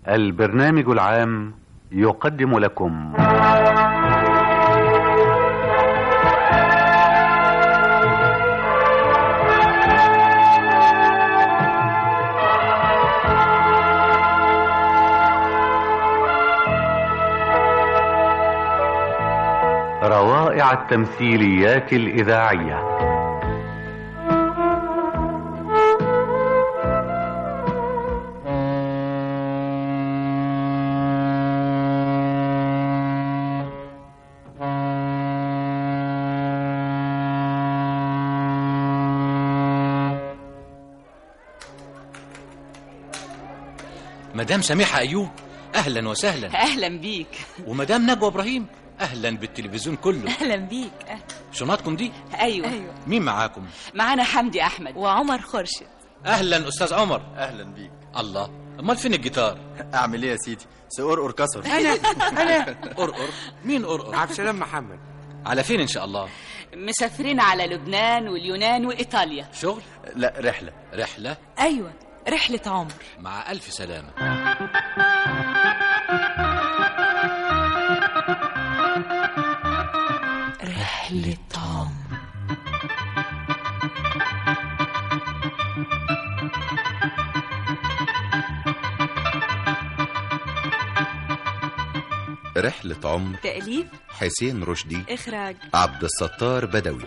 البرنامج العام يقدم لكم روائع التمثيليات الإذاعية مدام سميحة أيوب أهلا وسهلا اهلا بيك ومدام نجوى إبراهيم أهلا بالتلفزيون كله اهلا بيك شنطكم دي ايوه, أيوة. مين معاكم معانا حمدي احمد وعمر خورشيد أهلا أستاذ عمر اهلا بيك الله أمال فين الجيتار اعمل ايه يا سيدي سأرقر كسر قرقر مين قرقر عبد السلام محمد على فين إن شاء الله مسافرين على لبنان واليونان وايطاليا شغل لا رحله رحلة أيوة رحلة عمر مع ألف سلامة رحلة عمر رحلة عمر تأليف حسين رشدي إخراج عبد الستار بدوي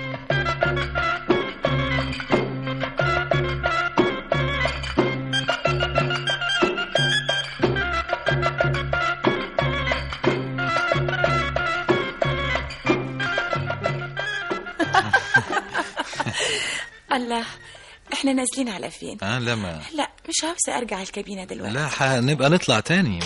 الله احنا نازلين على فين اه لا ما لا مش عاوزة أرجع الكابينة دلوقتي لا هنبقى نطلع تاني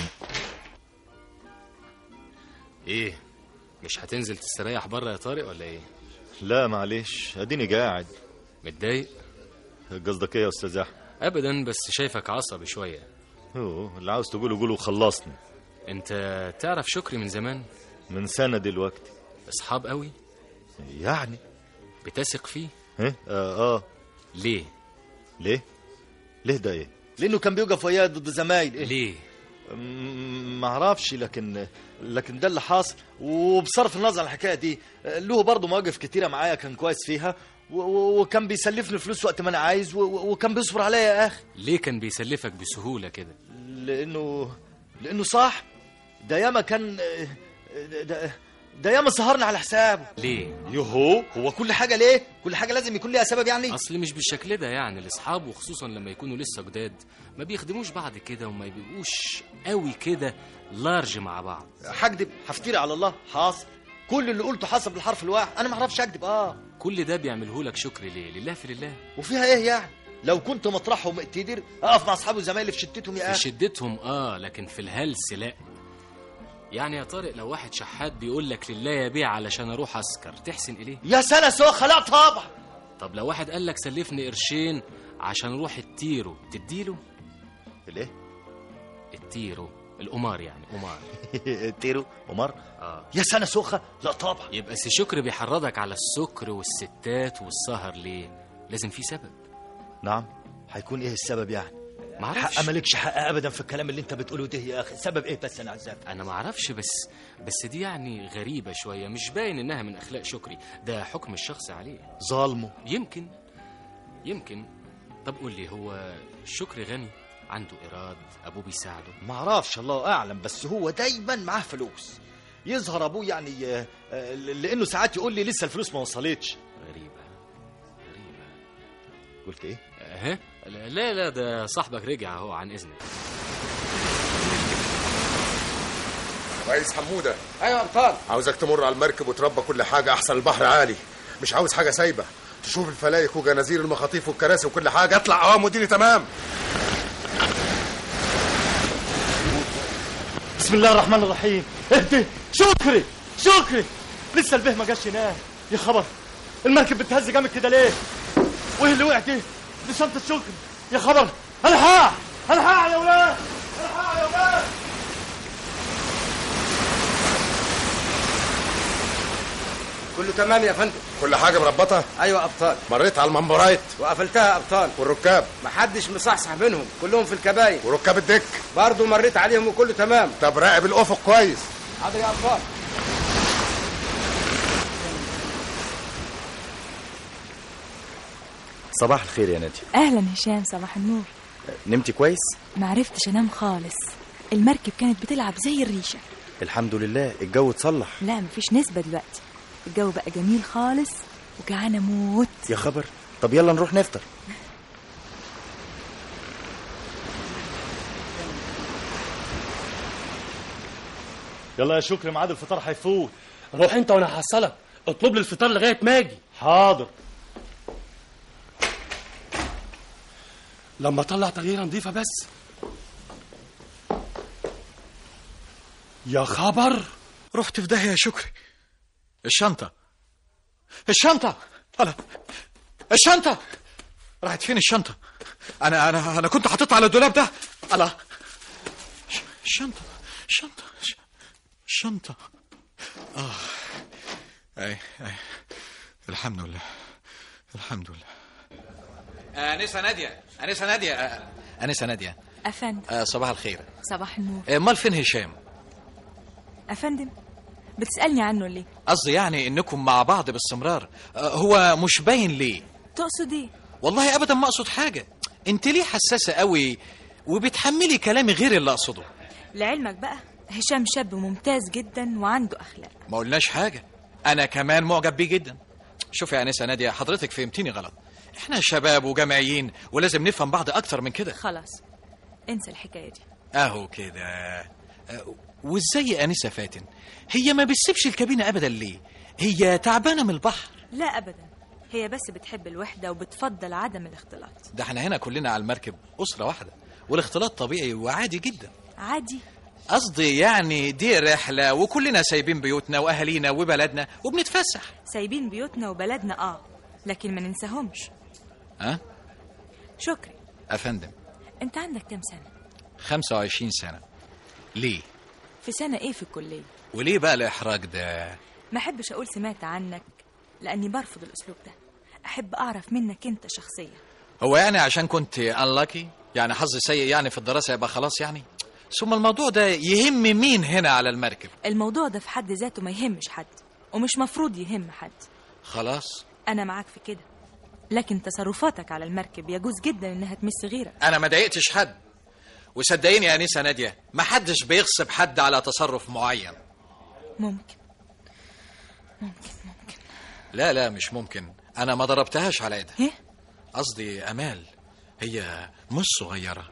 ايه مش هتنزل تستريح بره يا طارق ولا ايه لا معلش اديني قاعد متضايق قصدك ايه يا استاذ احمد ابدا بس شايفك عصبي شويه اوه اللي عاوز تقوله قوله وخلصني انت تعرف شكري من زمان من سنه دلوقتي اصحاب قوي يعني بتثق فيه ها اه, آه. ليه ليه ليه ده ايه لانه كان بيوقف وياي ضد زمايل إيه؟ ليه م- ما اعرفش لكن لكن ده اللي حاصل وبصرف النظر عن الحكايه دي له برضه مواقف كتيره معايا كان كويس فيها و- و- وكان بيسلفني فلوس وقت ما انا عايز و- و- وكان بيصبر عليا يا اخي ليه كان بيسلفك بسهوله كده لانه لانه صح ده ياما كان ده, ده ياما سهرنا على حسابه ليه يهو هو كل حاجه ليه كل حاجه لازم يكون ليها سبب يعني اصل مش بالشكل ده يعني الاصحاب وخصوصا لما يكونوا لسه جداد ما بيخدموش بعض كده وما بيبقوش قوي كده لارج مع بعض هكدب هفتري على الله حاصل كل اللي قلته حسب الحرف الواحد انا ما اعرفش اكذب اه كل ده بيعمله لك شكر ليه لله في لله وفيها ايه يعني لو كنت مطرحهم اقتدر اقف مع اصحابي وزمايلي في شتتهم يا في اخي شدتهم اه لكن في الهلس لا يعني يا طارق لو واحد شحات بيقول لك لله يا بيع علشان اروح اسكر تحسن اليه يا سنه سوخه لا طبعا طب لو واحد قال لك سلفني قرشين عشان اروح التيرو تديله ليه التيرو القمار يعني قمار تيرو عمر اه يا سنه سوخه لا طبعا يبقى سي شكر بيحرضك على السكر والستات والسهر ليه لازم في سبب نعم هيكون ايه السبب يعني معرفش حق مالكش حق ابدا في الكلام اللي انت بتقوله ده يا اخي السبب ايه بس انا عزاب انا معرفش بس بس دي يعني غريبة شوية مش باين انها من اخلاق شكري ده حكم الشخص عليه ظالمه يمكن يمكن طب قول لي هو شكري غني عنده ايراد ابوه بيساعده ما اعرفش الله اعلم بس هو دايما معاه فلوس يظهر ابوه يعني آه، آه، لانه ساعات يقول لي لسه الفلوس ما وصلتش غريبة غريبة قلت ايه ها لا لا ده صاحبك رجع اهو عن اذنك رئيس حمودة أيوة يا أبطال عاوزك تمر على المركب وتربى كل حاجة أحسن البحر عالي مش عاوز حاجة سايبة تشوف الفلايك وجنازير المخاطيف والكراسي وكل حاجة اطلع اه مديري تمام بسم الله الرحمن الرحيم اهدي شكري شكري لسه البه ما جاش ينام يا خبر المركب بتهز جامد كده ليه وايه اللي وقع دي دي شنطه شكري يا خبر الحق الحق يا ولاد الحق يا ولاد كله تمام يا فندم كل حاجه مربطه ايوه ابطال مريت على المنبرايت وقفلتها ابطال والركاب محدش مصحصح منهم كلهم في الكباين وركاب الدك برضه مريت عليهم وكله تمام طب راقب الافق كويس حاضر يا ابطال صباح الخير يا نادي اهلا هشام صباح النور نمتي كويس ما عرفتش انام خالص المركب كانت بتلعب زي الريشه الحمد لله الجو اتصلح لا مفيش نسبه دلوقتي الجو بقى جميل خالص وجعانه موت يا خبر طب يلا نروح نفطر يلا يا شكري ميعاد الفطار هيفوت روح انت وانا هحصلك اطلب لي الفطار لغايه ما اجي حاضر لما اطلع تغييره نظيفه بس يا خبر رحت في داهيه يا شكري الشنطه الشنطه أنا الشنطه راحت فين الشنطه انا انا انا كنت حاططها على الدولاب ده الله ش- الشنطه الشنطه ش- الشنطه اه اي اي الحمد لله الحمد لله انسه ناديه انسه ناديه آه، انسه ناديه افندم آه، صباح الخير صباح النور آه، امال فين هشام افندم بتسالني عنه ليه قصدي يعني انكم مع بعض باستمرار آه، هو مش باين ليه تقصد ايه والله ابدا ما اقصد حاجه انت ليه حساسه قوي وبتحملي كلامي غير اللي اقصده لعلمك بقى هشام شاب ممتاز جدا وعنده اخلاق ما قلناش حاجه انا كمان معجب بيه جدا شوفي يا انسه ناديه حضرتك فهمتيني غلط احنا شباب وجامعيين ولازم نفهم بعض اكتر من كده خلاص انسى الحكايه دي اهو كده آه، وازاي يا انسه فاتن هي ما بتسيبش الكابينه ابدا ليه هي تعبانه من البحر لا ابدا هي بس بتحب الوحده وبتفضل عدم الاختلاط ده احنا هنا كلنا على المركب اسره واحده والاختلاط طبيعي وعادي جدا عادي قصدي يعني دي رحله وكلنا سايبين بيوتنا واهالينا وبلدنا وبنتفسح سايبين بيوتنا وبلدنا اه لكن ما ننساهمش ها شكري افندم انت عندك كام سنه 25 سنه ليه في سنه ايه في الكليه وليه بقى الاحراج ده ما احبش اقول سمعت عنك لاني برفض الاسلوب ده احب اعرف منك انت شخصيا هو يعني عشان كنت انلاكي يعني حظ سيء يعني في الدراسه يبقى خلاص يعني ثم الموضوع ده يهم مين هنا على المركب الموضوع ده في حد ذاته ما يهمش حد ومش مفروض يهم حد خلاص انا معاك في كده لكن تصرفاتك على المركب يجوز جدا انها تمس غيرك انا ما ضايقتش حد وصدقيني يا انسه ناديه ما حدش بيغصب حد على تصرف معين ممكن لا لا مش ممكن انا ما ضربتهاش على ايدها ايه قصدي امال هي مش صغيره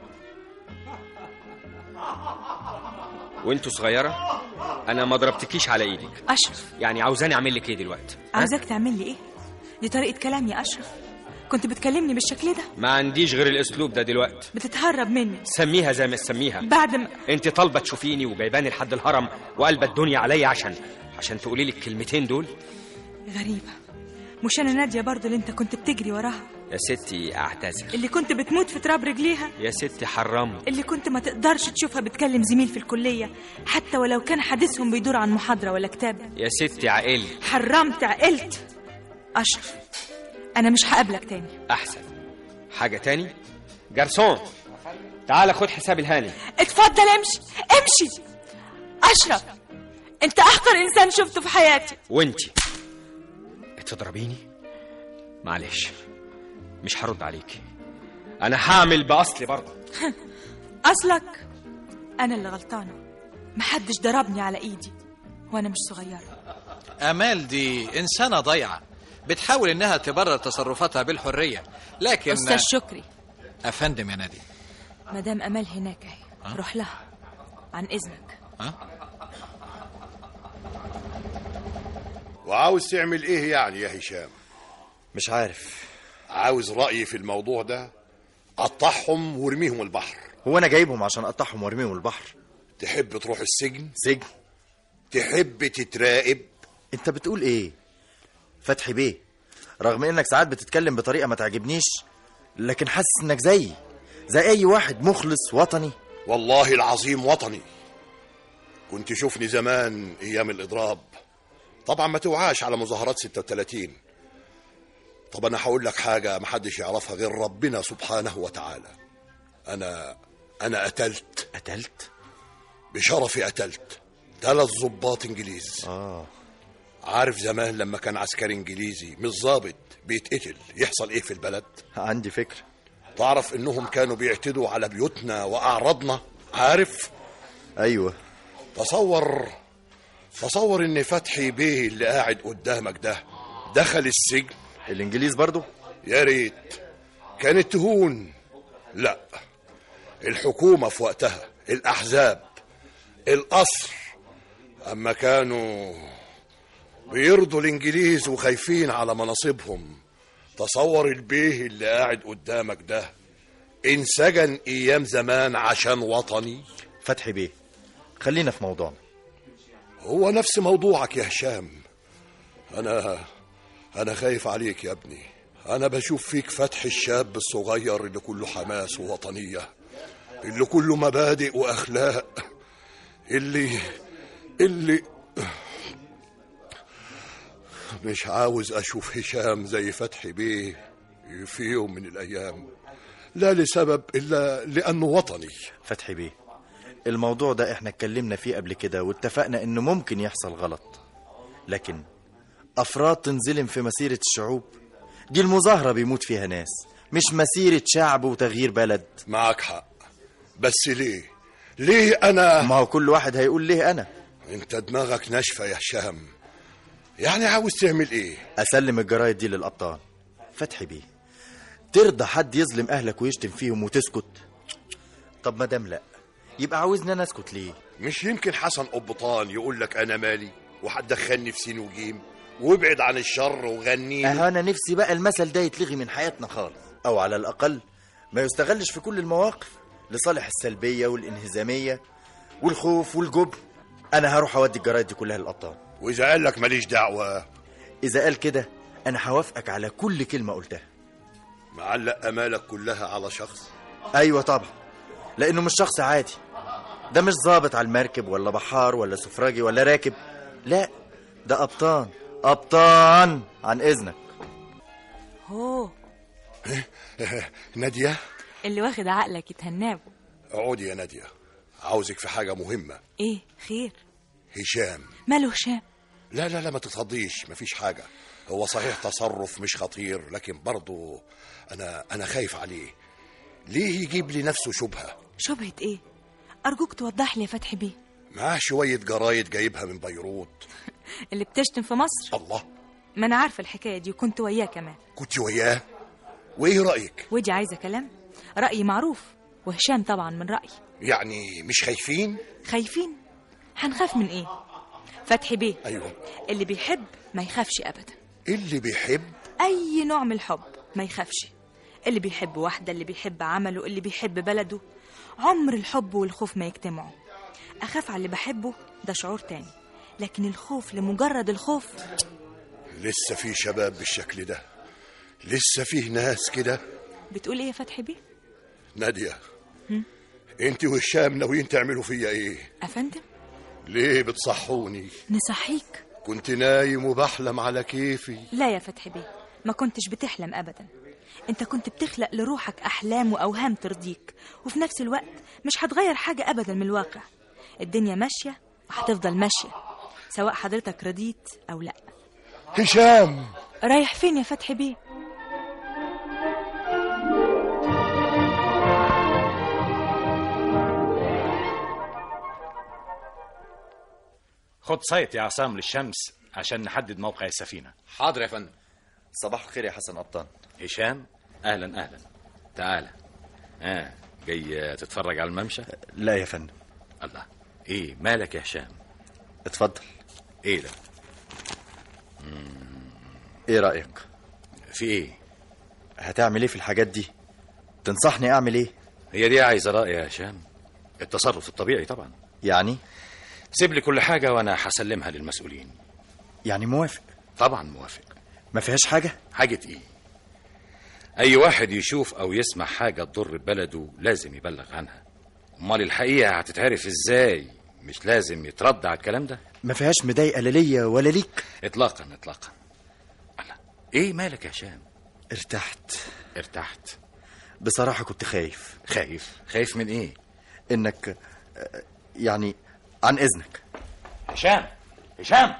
وانتوا صغيرة أنا ما ضربتكيش على إيدك اشرف يعني عاوزاني أعمل لك إيه دلوقتي عاوزاك تعمل لي ايه دي طريقه كلام يا اشرف كنت بتكلمني بالشكل ده ما عنديش غير الأسلوب ده دلوقتي بتتهرب مني سميها زي ما تسميها بعد ما انت طالبة تشوفيني وجايباني لحد الهرم وقلبة الدنيا عليا عشان عشان تقولي لي الكلمتين دول غريبه مش انا ناديه برضو اللي انت كنت بتجري وراها يا ستي أعتذر اللي كنت بتموت في تراب رجليها يا ستي حرمي اللي كنت ما تقدرش تشوفها بتكلم زميل في الكليه حتى ولو كان حديثهم بيدور عن محاضره ولا كتاب يا ستي عقلي حرمت عقلت اشرف انا مش هقابلك تاني أحسن حاجة تاني جرسون تعال خد حساب الهاني اتفضل امشي امشي اشرف انت اخطر انسان شفته في حياتي وانتي تضربيني معلش مش هرد عليكي انا هعمل باصلي برضه اصلك انا اللي غلطانه محدش ضربني على ايدي وانا مش صغيره امال دي انسانه ضايعه بتحاول انها تبرر تصرفاتها بالحريه لكن استاذ شكري افندم يا نادي مدام امال هناك اهي روح لها عن اذنك وعاوز تعمل ايه يعني يا هشام مش عارف عاوز رأيي في الموضوع ده قطعهم وارميهم البحر هو انا جايبهم عشان اقطعهم وارميهم البحر تحب تروح السجن سجن تحب تتراقب انت بتقول ايه فتحي بيه رغم انك ساعات بتتكلم بطريقه ما تعجبنيش لكن حاسس انك زيي زي اي واحد مخلص وطني والله العظيم وطني كنت شوفني زمان ايام الاضراب طبعا ما توعاش على مظاهرات 36 طب انا هقول لك حاجه محدش يعرفها غير ربنا سبحانه وتعالى انا انا قتلت قتلت بشرفي قتلت ثلاث ضباط انجليز اه عارف زمان لما كان عسكري انجليزي مش ظابط بيتقتل يحصل ايه في البلد عندي فكره تعرف انهم كانوا بيعتدوا على بيوتنا واعراضنا عارف ايوه تصور تصور ان فتحي بيه اللي قاعد قدامك ده دخل السجن الانجليز برضو يا ريت كانت تهون لا الحكومة في وقتها الأحزاب القصر أما كانوا بيرضوا الإنجليز وخايفين على مناصبهم تصور البيه اللي قاعد قدامك ده انسجن أيام زمان عشان وطني فتحي بيه خلينا في موضوعنا هو نفس موضوعك يا هشام أنا أنا خايف عليك يا ابني أنا بشوف فيك فتح الشاب الصغير اللي كله حماس ووطنية اللي كله مبادئ وأخلاق اللي اللي مش عاوز أشوف هشام زي فتحي بيه في يوم من الأيام لا لسبب إلا لأنه وطني فتحي بيه الموضوع ده احنا اتكلمنا فيه قبل كده واتفقنا انه ممكن يحصل غلط لكن افراد تنظلم في مسيرة الشعوب دي المظاهرة بيموت فيها ناس مش مسيرة شعب وتغيير بلد معك حق بس ليه ليه أنا ما هو كل واحد هيقول ليه انا انت دماغك ناشفة يا هشام يعني عاوز تعمل ايه اسلم الجرايد دي للابطال فتحي بيه ترضى حد يظلم اهلك ويشتم فيهم وتسكت طب ما دام لا يبقى عاوزني انا اسكت ليه مش يمكن حسن قبطان يقول لك انا مالي وهتدخلني في سين وجيم وابعد عن الشر وغني اه انا نفسي بقى المثل ده يتلغي من حياتنا خالص او على الاقل ما يستغلش في كل المواقف لصالح السلبيه والانهزاميه والخوف والجبن انا هروح اودي الجرايد دي كلها للابطال واذا قال لك ماليش دعوه اذا قال كده انا هوافقك على كل كلمه قلتها معلق امالك كلها على شخص ايوه طبعا لانه مش شخص عادي ده مش ظابط على المركب ولا بحار ولا سفراجي ولا راكب لا ده ابطان ابطان عن اذنك هو ناديه اللي واخد عقلك يتهنابه اقعدي يا ناديه عاوزك في حاجه مهمه ايه خير هشام ماله هشام لا لا لا ما تتخضيش مفيش حاجه هو صحيح تصرف مش خطير لكن برضه انا انا خايف عليه ليه يجيب لي نفسه شبهه شبهة ايه ارجوك توضح لي يا فتحي بيه معاه شويه جرايد جايبها من بيروت اللي بتشتم في مصر الله ما انا عارفه الحكايه دي وكنت وياه كمان كنت وياه وايه رايك ودي عايزه كلام رايي معروف وهشام طبعا من رايي يعني مش خايفين خايفين هنخاف من ايه فتحي بيه ايوه اللي بيحب ما يخافش ابدا اللي بيحب اي نوع من الحب ما يخافش اللي بيحب واحده اللي بيحب عمله اللي بيحب بلده عمر الحب والخوف ما يجتمعوا اخاف على اللي بحبه ده شعور تاني لكن الخوف لمجرد الخوف لسه في شباب بالشكل ده لسه فيه ناس كده بتقول ايه يا فتحي بيه ناديه هم؟ انت وهشام ناويين تعملوا فيا ايه افندم ليه بتصحوني نصحيك كنت نايم وبحلم على كيفي لا يا فتحي بيه ما كنتش بتحلم ابدا انت كنت بتخلق لروحك احلام واوهام ترضيك وفي نفس الوقت مش هتغير حاجه ابدا من الواقع الدنيا ماشيه وهتفضل ماشيه سواء حضرتك رضيت او لا هشام رايح فين يا فتحي بيه خد سايت يا عصام للشمس عشان نحدد موقع السفينة حاضر يا فندم صباح الخير يا حسن قبطان هشام اهلا اهلا تعالى اه جاي تتفرج على الممشى لا يا فندم الله ايه مالك يا هشام اتفضل ايه ده ايه رايك في ايه هتعمل ايه في الحاجات دي تنصحني اعمل ايه هي دي عايزه راي يا هشام التصرف الطبيعي طبعا يعني سيب لي كل حاجه وانا هسلمها للمسؤولين يعني موافق طبعا موافق ما فيهاش حاجه حاجه ايه اي واحد يشوف او يسمع حاجه تضر بلده لازم يبلغ عنها امال الحقيقه هتتعرف ازاي مش لازم يترد على الكلام ده ما فيهاش مضايقه لا ليا ولا ليك اطلاقا اطلاقا الله. ايه مالك يا هشام ارتحت ارتحت بصراحه كنت خايف خايف خايف من ايه انك آه، يعني عن اذنك هشام هشام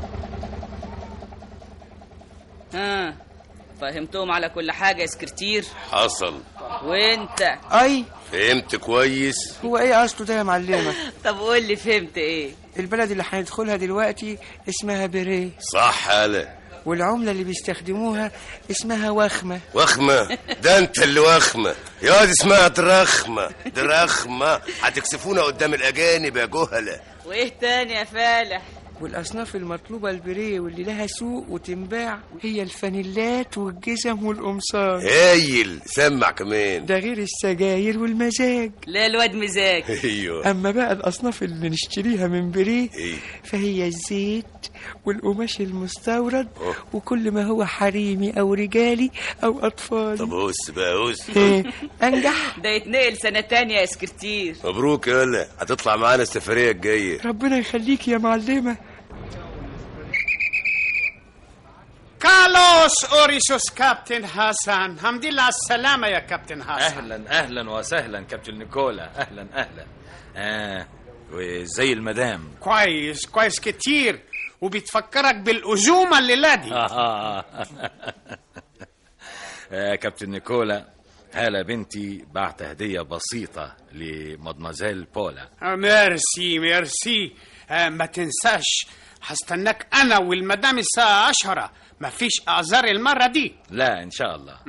ها فهمتهم على كل حاجة يا سكرتير حصل وانت اي فهمت كويس هو ايه قصده ده يا معلمة طب قول لي فهمت ايه البلد اللي هندخلها دلوقتي اسمها بيريه صح هلا والعملة اللي بيستخدموها اسمها وخمة وخمة ده انت اللي وخمة يا دي اسمها درخمة درخمة هتكسفونا قدام الأجانب يا جهلة وايه تاني يا فالح والأصناف المطلوبة البريه واللي لها سوق وتنباع هي الفانيلات والجزم والقمصان هايل سمع كمان ده غير السجاير والمزاج لا الواد مزاج ايوه أما بقى الأصناف اللي نشتريها من بريه ايه فهي الزيت والقماش المستورد وكل ما هو حريمي أو رجالي أو أطفالي طب هس بقى هس إيه، أنجح ده يتنقل سنة تانية يا سكرتير مبروك يا ولا هتطلع معانا السفرية الجاية ربنا يخليك يا معلمة كالوس اوريسوس كابتن حسن الحمد لله على السلامة يا كابتن حسن اهلا اهلا وسهلا كابتن نيكولا اهلا اهلا اه وزي المدام كويس كويس كتير وبتفكرك بالأزومة الليلة دي آه. آه كابتن نيكولا هالة بنتي بعت هدية بسيطة لمدمزيل بولا آه، ميرسي ميرسي آه، ما تنساش هستناك أنا والمدام الساعة عشرة مفيش أعذار المرة دي لا إن شاء الله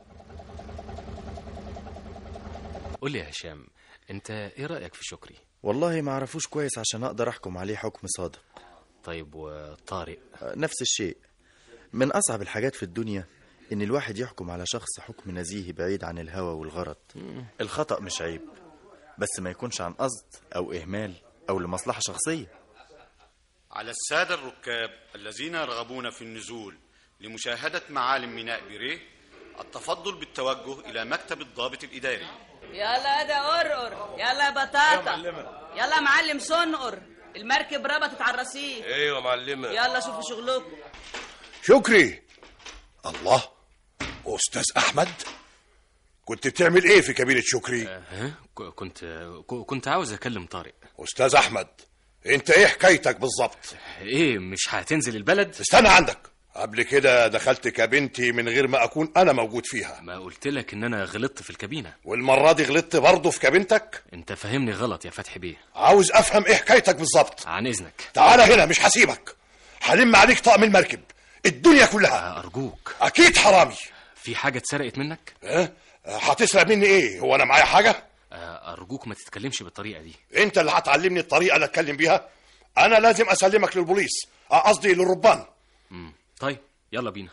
قول لي يا هشام انت ايه رايك في شكري والله ما اعرفوش كويس عشان اقدر احكم عليه حكم صادق طيب وطارق آه، نفس الشيء من اصعب الحاجات في الدنيا ان الواحد يحكم على شخص حكم نزيه بعيد عن الهوى والغرض الخطأ مش عيب بس ما يكونش عن قصد او اهمال او لمصلحة شخصية على السادة الركاب الذين يرغبون في النزول لمشاهدة معالم ميناء بيريه التفضل بالتوجه إلى مكتب الضابط الإداري يلا ده قرقر يلا يا بطاطا يلا يا معلم صنقر المركب ربطت على الرصيف ايوه يا معلمة يلا شوفوا شغلكم شكري الله أستاذ أحمد كنت بتعمل إيه في كابينة شكري؟ ها ك- كنت ك- كنت عاوز اكلم طارق أستاذ أحمد أنت إيه حكايتك بالظبط؟ ايه مش هتنزل البلد استنى عندك قبل كده دخلت كابينتي من غير ما أكون أنا موجود فيها ما قلت لك ان انا غلطت في الكابينه والمرة دي غلطت برضه في كابينتك؟ انت فاهمني غلط يا فتحي بيه عاوز أفهم إيه حكايتك بالظبط عن اذنك تعالى هنا مش هسيبك هلم عليك طقم المركب الدنيا كلها ارجوك أكيد حرامي في حاجه اتسرقت منك اه هتسرق مني إيه؟ هو أنا معايا حاجة؟ آه، ارجوك ما تتكلمش بالطريقه دي انت اللي هتعلمني الطريقه اللي اتكلم بيها انا لازم اسلمك للبوليس اه، قصدي للربان مم. طيب يلا بينا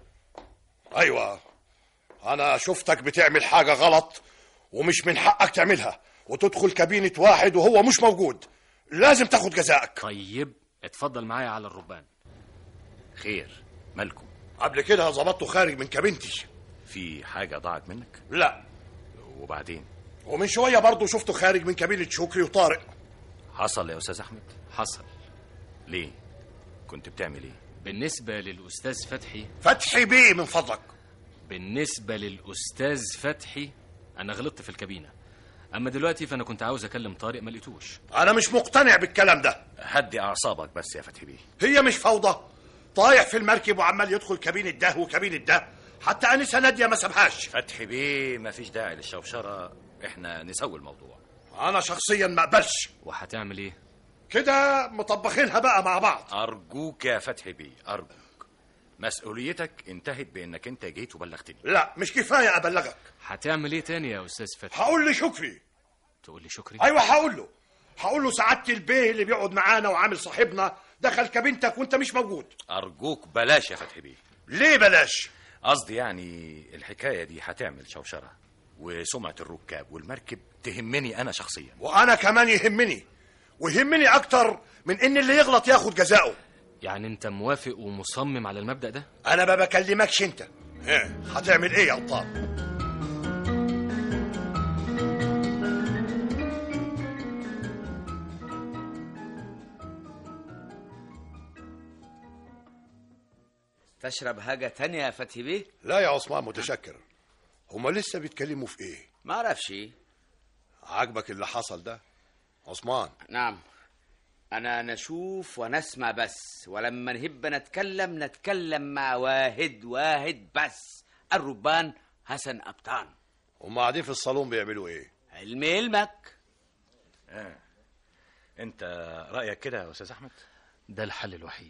ايوه انا شفتك بتعمل حاجه غلط ومش من حقك تعملها وتدخل كابينه واحد وهو مش موجود لازم تاخد جزائك طيب اتفضل معايا على الربان خير مالكم قبل كده ظبطته خارج من كابينتي في حاجة ضاعت منك لا وبعدين ومن شويه برضه شفته خارج من كابينه شكري وطارق حصل يا أستاذ أحمد حصل ليه كنت بتعمل إيه بالنسبه للاستاذ فتحي فتحي بيه من فضلك بالنسبه للاستاذ فتحي انا غلطت في الكابينه اما دلوقتي فانا كنت عاوز اكلم طارق ما لقيتوش انا مش مقتنع بالكلام ده هدي أعصابك بس يا فتحي بيه هي مش فوضى طايح في المركب وعمال يدخل كابينه ده وكابينه ده حتى انسه ناديه ما سابهاش فتحي بيه مفيش داعي للشوشرة احنا نسوي الموضوع انا شخصيا ما اقبلش وهتعمل ايه كده مطبخينها بقى مع بعض أرجوك يا فتحي بيه أرجوك مسؤوليتك انتهت بأنك أنت جيت وبلغتني لا مش كفايه ابلغك هتعمل ايه تاني يا استاذ فتحي هقول لشكري تقول لي شكري ايوه هقول له هقول له سعاده البيه اللي بيقعد معانا وعامل صاحبنا دخل كابينتك وانت مش موجود أرجوك بلاش يا فتحي بيه ليه بلاش قصدي يعني الحكاية دي هتعمل شوشرة وسمعة الركاب والمركب تهمني أنا شخصيا وانا كمان يهمني ويهمني اكتر من ان اللي يغلط ياخد جزاؤه يعني انت موافق ومصمم على المبدأ ده انا ما بكلمكش انت ها، هتعمل ايه يا قطان تشرب حاجة تانية يا فتحي بيه؟ لا يا عثمان متشكر هما لسه بيتكلموا في ايه ما اعرفش عاجبك اللي حصل ده عثمان نعم انا نشوف ونسمع بس ولما نهب نتكلم نتكلم مع واحد واحد بس الربان حسن ابطان هما قاعدين في الصالون بيعملوا ايه علم علمك آه. انت رايك كده يا استاذ احمد ده الحل الوحيد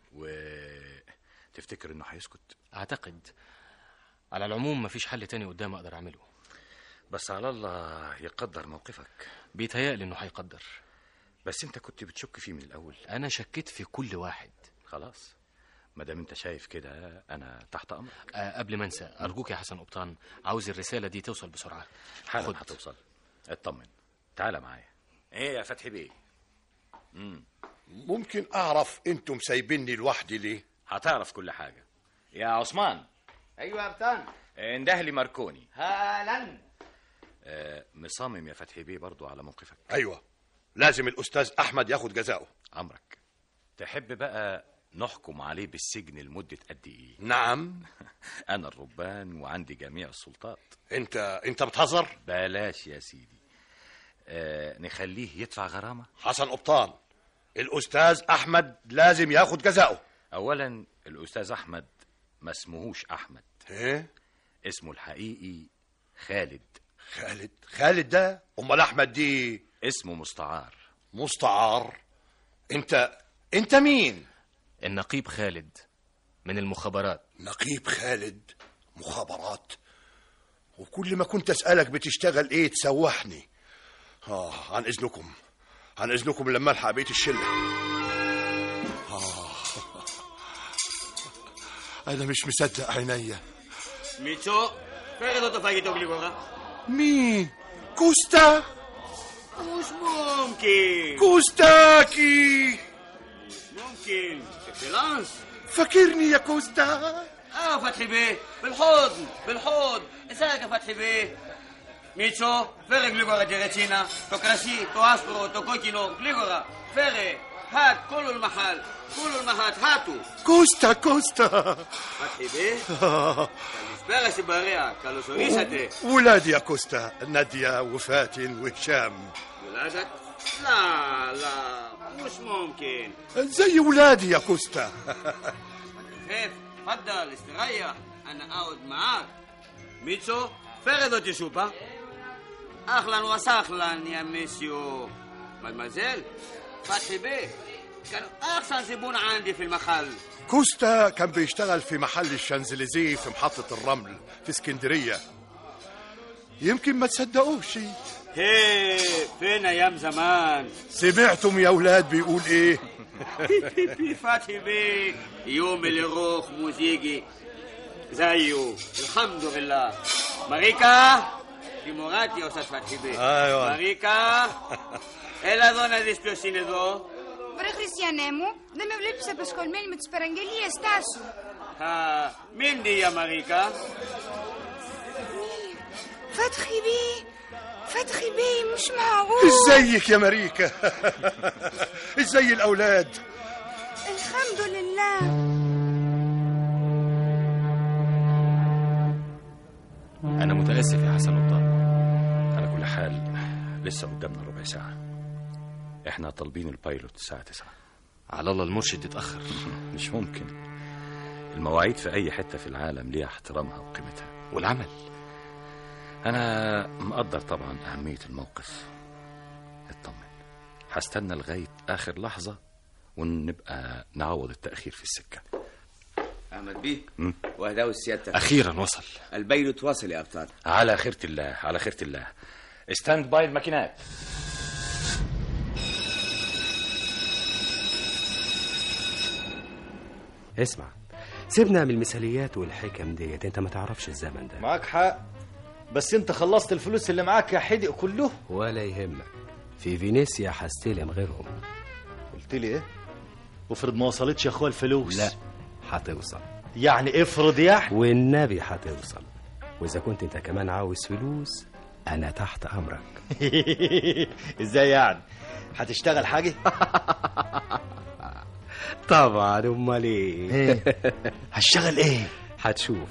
وتفتكر انه هيسكت اعتقد على العموم مفيش حل تاني قدامي اقدر اعمله بس على الله يقدر موقفك بيتهيألي انه هيقدر بس انت كنت بتشك فيه من الاول انا شكيت في كل واحد خلاص ما دام انت شايف كده انا تحت امرك أه قبل ما انسى ارجوك يا حسن قبطان عاوز الرساله دي توصل بسرعه حالا هتوصل اطمن تعالى معايا ايه يا فتحي بيه مم. ممكن اعرف انتم سايبيني لوحدي ليه هتعرف كل حاجه يا عثمان ايوه يا ابطان انده لي ماركوني هلا آه مصمم يا فتحي بيه برضو على موقفك ايوه لازم الاستاذ احمد ياخد جزاؤه امرك تحب بقى نحكم عليه بالسجن لمده قد ايه نعم انا الربان وعندي جميع السلطات انت انت بتهزر بلاش يا سيدي آه نخليه يدفع غرامه حسن قبطان الاستاذ احمد لازم ياخد جزاؤه اولا الاستاذ احمد ما اسمهوش احمد ايه اسمه الحقيقي خالد خالد خالد ده امال احمد دي اسمه مستعار مستعار انت انت مين النقيب خالد من المخابرات نقيب خالد مخابرات وكل ما كنت اسالك بتشتغل ايه تسوحني اه عن اذنكم عن اذنكم لما الحق بيت الشله آه. انا مش مصدق عينيا ميتشو فين تو fai che مين كوستا مش ممكن كوستاكي ممكن اكسلانس فاكرني يا كوستا اه فتحي بيه بالحضن بالحضن ازيك يا فتحي بيه ميتشو فيري جليغورا جيراتينا تو كراسي تو اسبرو تو كوكينو جليغورا فيري هات كل المحل كل المحل هاتوا كوستا كوستا فتحي بيه كالسبيرا سيباريا كالو سوريساتي ولادي يا كوستا نادية وفاتن وهشام ولادك لا لا مش ممكن زي ولادي يا كوستا خيف تفضل استريح انا اقعد معاك ميتسو فردو تشوبا اهلا وسهلا يا ميسيو مادمازيل فتحي بيه كان احسن زبون عندي في المحل كوستا كان بيشتغل في محل الشانزليزيه في محطة الرمل في اسكندرية يمكن ما تصدقوش هي فين ايام زمان سمعتم يا ولاد بيقول ايه فتحي بيه يوم اللي يروح موسيقي زيه الحمد لله ماريكا دي مراتي يا استاذ فتحي بيه أيوة. ماريكا ايه la donna di spiosine do Βρε Χριστιανέ μου, δεν με βλέπεις απασχολμένη με τις παραγγελίες τάσου. ها مين دي يا ماريكا فتحي بيه فتحي بيه مش معقول ازيك يا ماريكا ازاي الاولاد الحمد لله انا متاسف يا حسن قبطان على كل حال لسه قدامنا ربع ساعه احنا طالبين البايلوت الساعه 9 على الله المرشد اتاخر مش ممكن المواعيد في اي حته في العالم ليها احترامها وقيمتها والعمل انا مقدر طبعا اهميه الموقف اطمن هستنى لغايه اخر لحظه ونبقى نعوض التاخير في السكه احمد بيه مم. وهداوي سيادتك اخيرا وصل البيلوت وصل يا ابطال على خيرة الله على خيرة الله ستاند باي الماكينات اسمع سيبنا من المثاليات والحكم ديت انت ما تعرفش الزمن ده معاك حق بس انت خلصت الفلوس اللي معاك يا حدق كله ولا يهمك في فينيسيا هستلم غيرهم قلت لي ايه وافرض ما وصلتش يا اخويا الفلوس لا هتوصل يعني افرض يعني والنبي هتوصل واذا كنت انت كمان عاوز فلوس انا تحت امرك ازاي يعني هتشتغل حاجه طبعا امال ايه إيه؟ هشتغل ايه هتشوف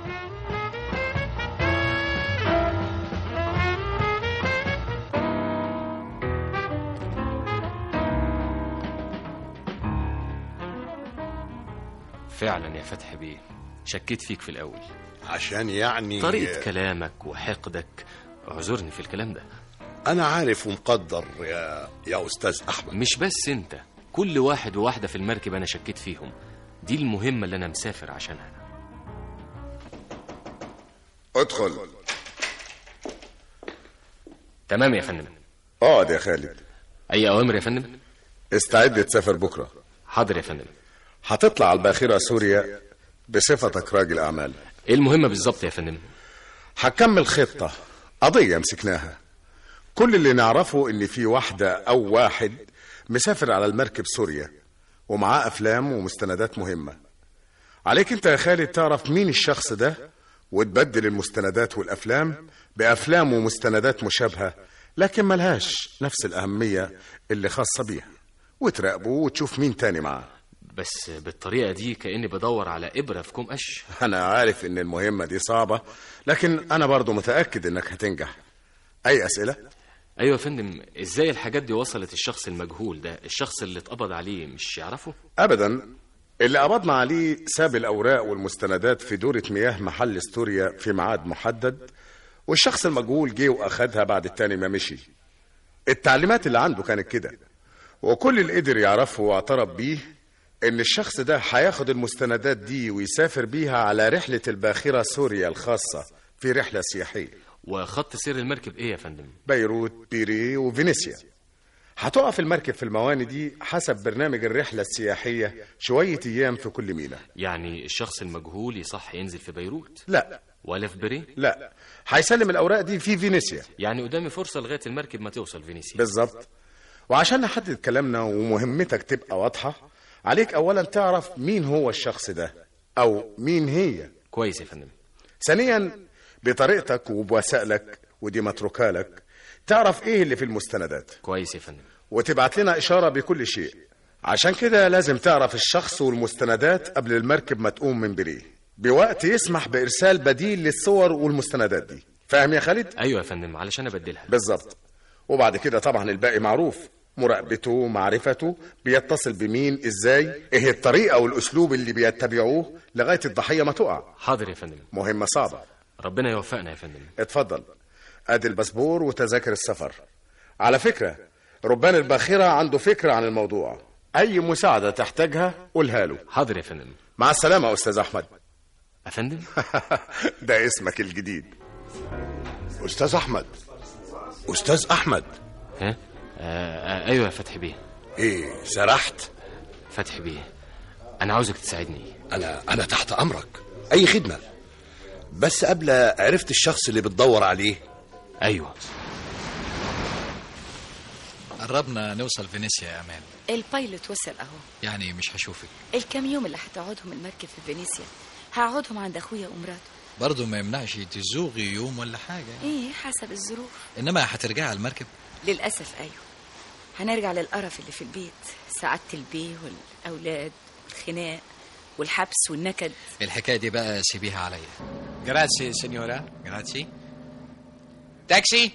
فعلا يا فتحي بيه شكيت فيك في الأول عشان يعني طريقة كلامك وحقدك اعذرني في الكلام ده انا عارف ومقدر يا يا استاذ احمد مش بس انت كل واحد وواحدة في المركب أنا شكيت فيهم دي المهمة اللي أنا مسافر عشانها ادخل تمام يا فندم اقعد يا خالد أي أوامر يا فندم استعد تسافر بكرة حاضر يا فندم هتطلع على الباخرة سوريا بصفتك راجل أعمال إيه المهمة بالظبط يا فندم هكمل خطة قضية مسكناها كل اللي نعرفه ان في واحدة او واحد مسافر على المركب سوريا ومعاه افلام ومستندات مهمة عليك انت يا خالد تعرف مين الشخص ده وتبدل المستندات والافلام بافلام ومستندات مشابهة لكن ملهاش نفس الاهمية اللي خاصة بيها وتراقبه وتشوف مين تاني معاه بس بالطريقة دي كأني بدور على إبرة في كوم قش انا عارف ان المهمة دي صعبة لكن انا برضو متأكد انك هتنجح اي اسئلة أيوة يا فندم إزاي الحاجات دي وصلت الشخص المجهول ده الشخص اللي اتقبض عليه مش يعرفه ابدا اللي قبضنا عليه ساب الاوراق والمستندات في دورة مياه محل استوريا في ميعاد محدد والشخص المجهول جه واخدها بعد التاني ما مشي التعليمات اللي عنده كانت كده وكل اللي قدر يعرفه واعترف بيه ان الشخص ده هياخد المستندات دي ويسافر بيها على رحلة الباخرة سوريا الخاصة في رحلة سياحية وخط سير المركب إيه يا فندم بيروت بيري وفينيسيا هتقف المركب في المواني دي حسب برنامج الرحلة السياحية شوية أيام في كل ميناء يعني الشخص المجهول يصح ينزل في بيروت لا ولا في بري لا هيسلم الأوراق دي في فينيسيا يعني قدامي فرصة لغاية المركب ما توصل فينيسيا بالظبط وعشان نحدد كلامنا ومهمتك تبقى واضحة عليك أولا تعرف مين هو الشخص ده أو مين هي كويس يا فندم ثانيا بطريقتك وبوسائلك ودي متروكة لك تعرف ايه اللي في المستندات كويس يا فندم وتبعت لنا إشارة بكل شيء عشان كده لازم تعرف الشخص والمستندات قبل المركب ما تقوم من بريه بوقت يسمح بإرسال بديل للصور والمستندات دي فاهم يا خالد؟ أيوة يا فندم علشان أبدلها بالظبط وبعد كده طبعا الباقي معروف مراقبته معرفته بيتصل بمين ازاي ايه الطريقة والاسلوب اللي بيتبعوه لغاية الضحية ما تقع حاضر يا فندم مهمة صعبة ربنا يوفقنا يا فندم اتفضل ادي الباسبور وتذاكر السفر على فكرة ربان الباخرة عنده فكرة عن الموضوع اي مساعدة تحتاجها قولها له حاضر يا فندم مع السلامة يا استاذ احمد افندم ده اسمك الجديد استاذ احمد استاذ احمد ها آه آه ايوه يا فتحي بيه ايه سرحت فتحي بيه انا عاوزك تساعدني انا انا تحت امرك اي خدمه بس قبل عرفت الشخص اللي بتدور عليه ايوه قربنا نوصل فينيسيا يا امان البايلوت وصل اهو يعني مش هشوفك الكام يوم اللي هتقعدهم المركب في فينيسيا هقعدهم عند اخويا ومراته برضه ما يمنعش تزوغي يوم ولا حاجة ايه حسب الظروف انما هترجعي على المركب للاسف ايوه هنرجع للقرف اللي في البيت سعادة البيه والاولاد والخناق والحبس والنكد الحكاية دي بقى سيبيها عليا جراتسي سينيورا جراتسي تاكسي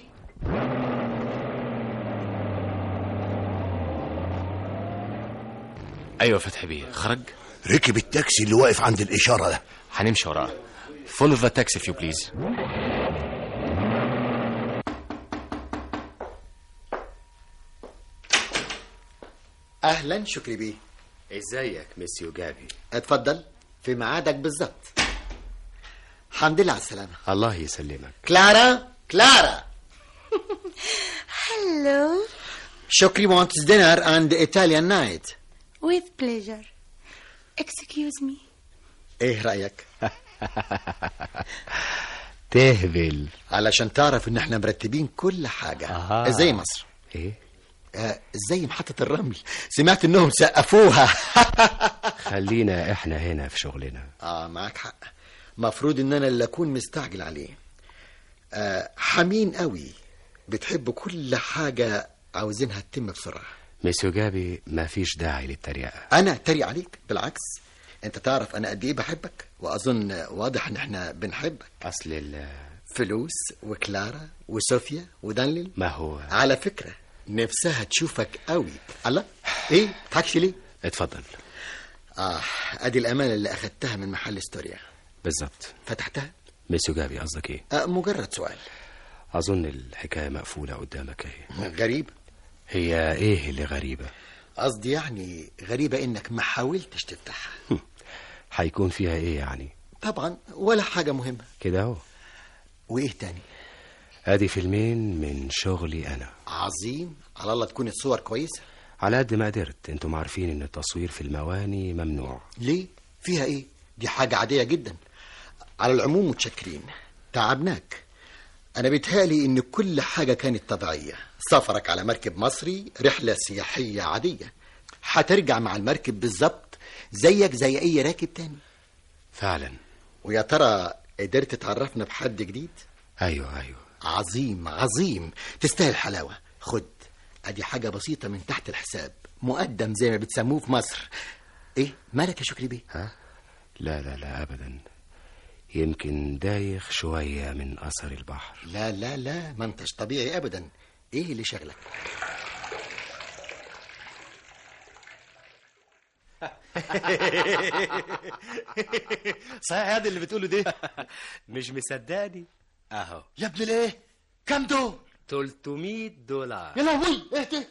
ايوه فتحي بيه خرج ركب التاكسي اللي واقف عند الاشاره ده هنمشي وراه فولو ذا تاكسي فيو بليز اهلا شكري بيه ازيك ميسيو جابي اتفضل في ميعادك بالظبط الحمد لله على السلامه الله يسلمك كلارا كلارا Hello, شكري wants dinner and Italian night with pleasure. Excuse me. ايه رايك تهبل علشان تعرف ان احنا مرتبين كل حاجه آه. زي مصر ايه آه زي محطه الرمل سمعت انهم سقفوها خلينا احنا هنا في شغلنا اه معاك حق مفروض ان انا اللي اكون مستعجل عليه آه حمين قوي بتحب كل حاجه عاوزينها تتم بسرعه ميسيو جابي ما فيش داعي للتريقة انا اتريق عليك بالعكس انت تعرف انا قد ايه بحبك واظن واضح ان احنا بنحبك أصل ال فلوس وكلارا وصوفيا ودانلين ما هو على فكرة نفسها تشوفك قوي الله ايه تضحكش ليه اتفضل اه ادي الامانة اللي اخدتها من محل ستوريا بالظبط فتحتها ميسيو جابي قصدك ايه آه مجرد سؤال أظن الحكاية مقفولة قدامك اهي غريب هي ايه اللي غريبة قصدي يعني غريبة انك ما حاولتش تفتحها هيكون فيها ايه يعني طبعا ولا حاجة مهمة كده اهو وايه تاني ادي فيلمين من شغلي انا عظيم على الله تكون الصور كويسة على قد ما قدرت انتم عارفين ان التصوير في المواني ممنوع ليه فيها ايه دي حاجة عادية جدا على العموم متشكرين تعبناك انا بيتهيألي ان كل حاجة كانت طبيعية سفرك على مركب مصري رحلة سياحية عادية هترجع مع المركب بالظبط زيك زي اي راكب تاني فعلا ويا ترى قدرت تعرفنا بحد جديد ايوه ايوه عظيم عظيم تستاهل حلاوة خد ادي حاجة بسيطة من تحت الحساب مقدم زي ما بتسموه في مصر ايه مالك يا شكري بيه ها لا لا لا ابدا يمكن دايخ شوية من اثر البحر لا لا لا ما انتش طبيعي ابدا ايه اللي شغلك صحيح يا دي اللي بتقوله ده مش مصدقني اهو يا ابن الايه كام دول 300 دولار يا لهوي ايه ده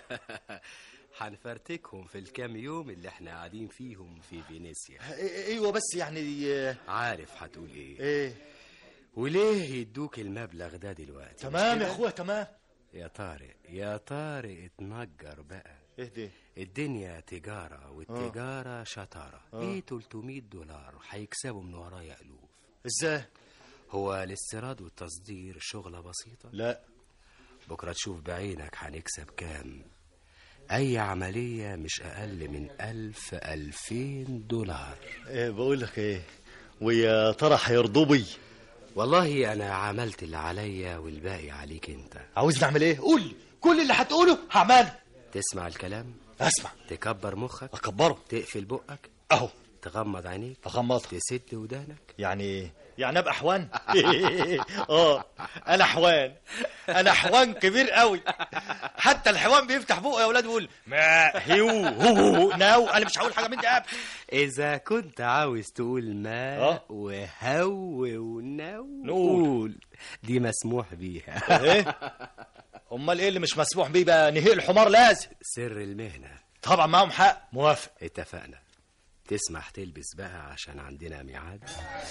هنفرتكهم في الكام يوم اللي احنا قاعدين فيهم في فينيسيا إيه- ايوه بس يعني آه، عارف هتقول ايه ايه وليه يدوك المبلغ ده دلوقتي مش تمام كده؟ يا اخويا تمام يا طارق يا طارق اتنجر بقى ايه ده الدنيا تجارة والتجارة شطارة آه. ايه 300 دولار هيكسبوا من ورايا ألوف ازاي هو الاستيراد والتصدير شغلة بسيطة لا بكرة تشوف بعينك هنكسب كام أي عملية مش أقل من ألف ألفين دولار إيه بقول لك ايه ويا ترى هيرضوا بي والله أنا عملت اللي عليا والباقي عليك أنت عاوز نعمل ايه قول لي كل اللي هتقوله هعمله تسمع الكلام اسمع تكبر مخك اكبره تقفل بقك اهو تغمض عينيك اغمض تسد ودانك يعني يعني ابقى حوان اه انا حوان انا حوان كبير قوي حتى الحيوان بيفتح بقه يا اولاد ويقول ما هيو هو هو ناو انا مش هقول حاجه من دي ابدا إذا كنت عاوز تقول ما آه. وهو ونو نقول. قول دي مسموح بيها ايه امال ايه اللي مش مسموح بيه بقى نهي الحمار لازم سر المهنة طبعا معاهم حق موافق اتفقنا تسمح تلبس بقى عشان عندنا ميعاد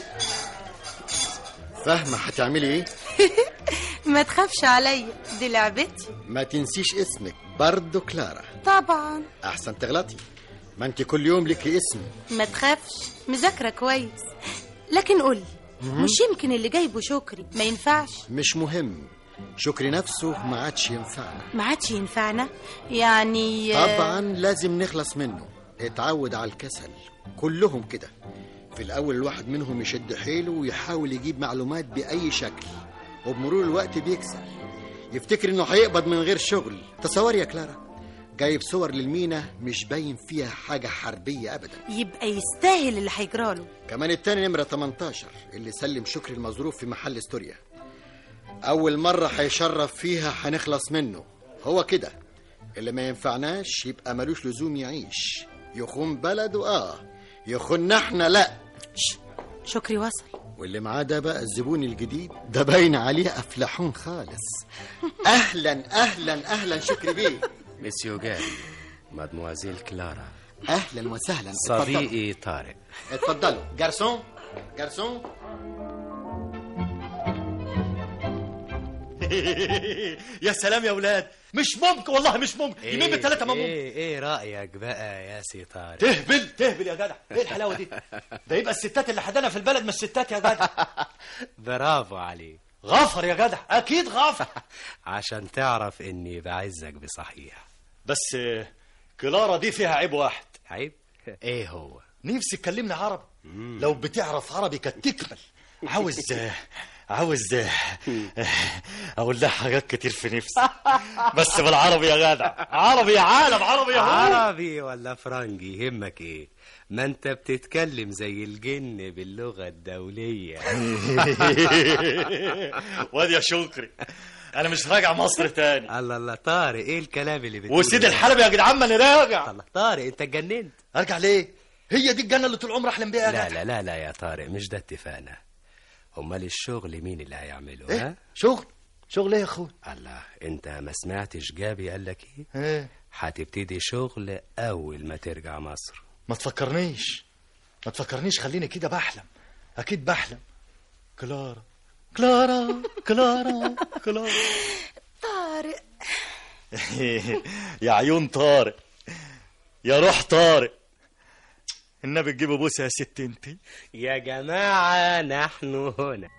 فاهمة هتعملي ايه ما تخافش عليا دي لعبتي ما تنسيش اسمك برضو كلارا طبعا احسن تغلطي ما انت كل يوم لك اسم ما تخافش مذاكرة كويس لكن قولي مهم. مش يمكن اللي جايبه شكري ما ينفعش مش مهم شكري نفسه ما عادش ينفعنا ما عادش ينفعنا يعني طبعا لازم نخلص منه اتعود على الكسل كلهم كده في الأول الواحد منهم يشد حيله ويحاول يجيب معلومات بأي شكل وبمرور الوقت بيكسل يفتكر انه هيقبض من غير شغل تصور يا كلارا جايب صور للمينا مش باين فيها حاجة حربية أبدا يبقى يستاهل اللي هيجراله كمان التاني نمرة 18 اللي سلم شكري المظروف في محل استوريا أول مرة هيشرف فيها هنخلص منه هو كده اللي ما ينفعناش يبقى ملوش لزوم يعيش يخون بلده آه يخون احنا لا شكري وصل واللي معاه ده بقى الزبون الجديد ده باين عليه أفلحون خالص أهلا أهلا أهلا شكري بيه مسيو جاري مادموازيل كلارا أهلا وسهلا اتفضلوا. صديقي طارق اتفضلوا جارسون جارسون يا سلام يا اولاد مش ممكن والله مش ممكن يمين بالثلاثه ما ممكن ايه ايه رايك بقى يا سي طارق تهبل تهبل يا جدع ايه الحلاوه دي ده يبقى الستات اللي حدانا في البلد مش ستات يا جدع برافو عليك غفر يا جدع اكيد غفر عشان تعرف اني بعزك بصحيح بس آه، كلارا دي فيها عيب واحد عيب ايه هو نفسي تكلمني عربي لو بتعرف عربي كانت تكمل عاوز آه، عاوز اقول لها حاجات كتير في نفسي بس بالعربي يا جدع عربي يا عالم عربي يا هو عربي ولا فرنجي يهمك ايه ما انت بتتكلم زي الجن باللغة الدولية واد يا شكري انا مش راجع مصر تاني الله الله طارق ايه الكلام اللي بتقوله وسيد ده؟ الحلبي يا جدعان ما انا راجع الله طارق انت اتجننت ارجع ليه هي دي الجنه اللي طول عمري احلم بيها يا لا جدع لا لا لا يا طارق مش ده اتفقنا امال الشغل مين اللي هيعمله إيه؟ ها شغل شغل ايه يا اخويا الله انت ما سمعتش جابي قال لك ايه ايه هتبتدي شغل اول ما ترجع مصر ما تفكرنيش ما تفكرنيش خليني كده بحلم اكيد بحلم كلارا كلارا كلارا كلارا طارق يا عيون طارق يا روح طارق النبي تجيب بوسه يا ست انت يا جماعة نحن هنا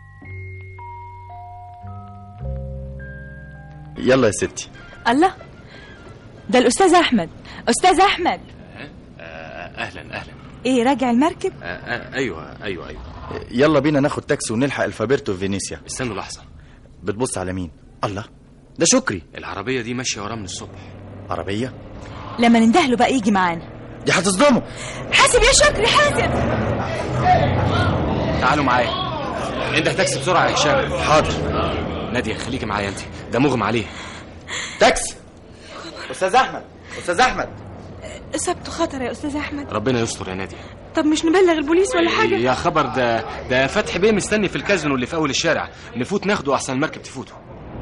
يلا يا ستي الله ده الأستاذ أحمد أستاذ أحمد اهلا اهلا إيه راجع المركب آه، آه، ايوه ايوه ايوه يلا بينا ناخد تاكسي ونلحق الفابيرتو في فينيسيا استنوا لحظه بتبص على مين الله ده شكري العربيه دي ماشيه وراه من الصبح عربيه لما نندهله بقى يجي معانا دي هتصدمه حاسب يا شكري حاسب تعالوا معايا انده تاكسي بسرعه يا هشام حاضر ناديه خليكي معايا انت ده مغمى عليه تاكسي استاذ احمد استاذ احمد إصابته خطر يا أستاذ أحمد ربنا يستر يا ناديه طب مش نبلغ البوليس ولا حاجة يا خبر ده ده فتحي بيه مستني في الكازينو اللي في اول الشارع نفوت ناخده احسن المركب تفوته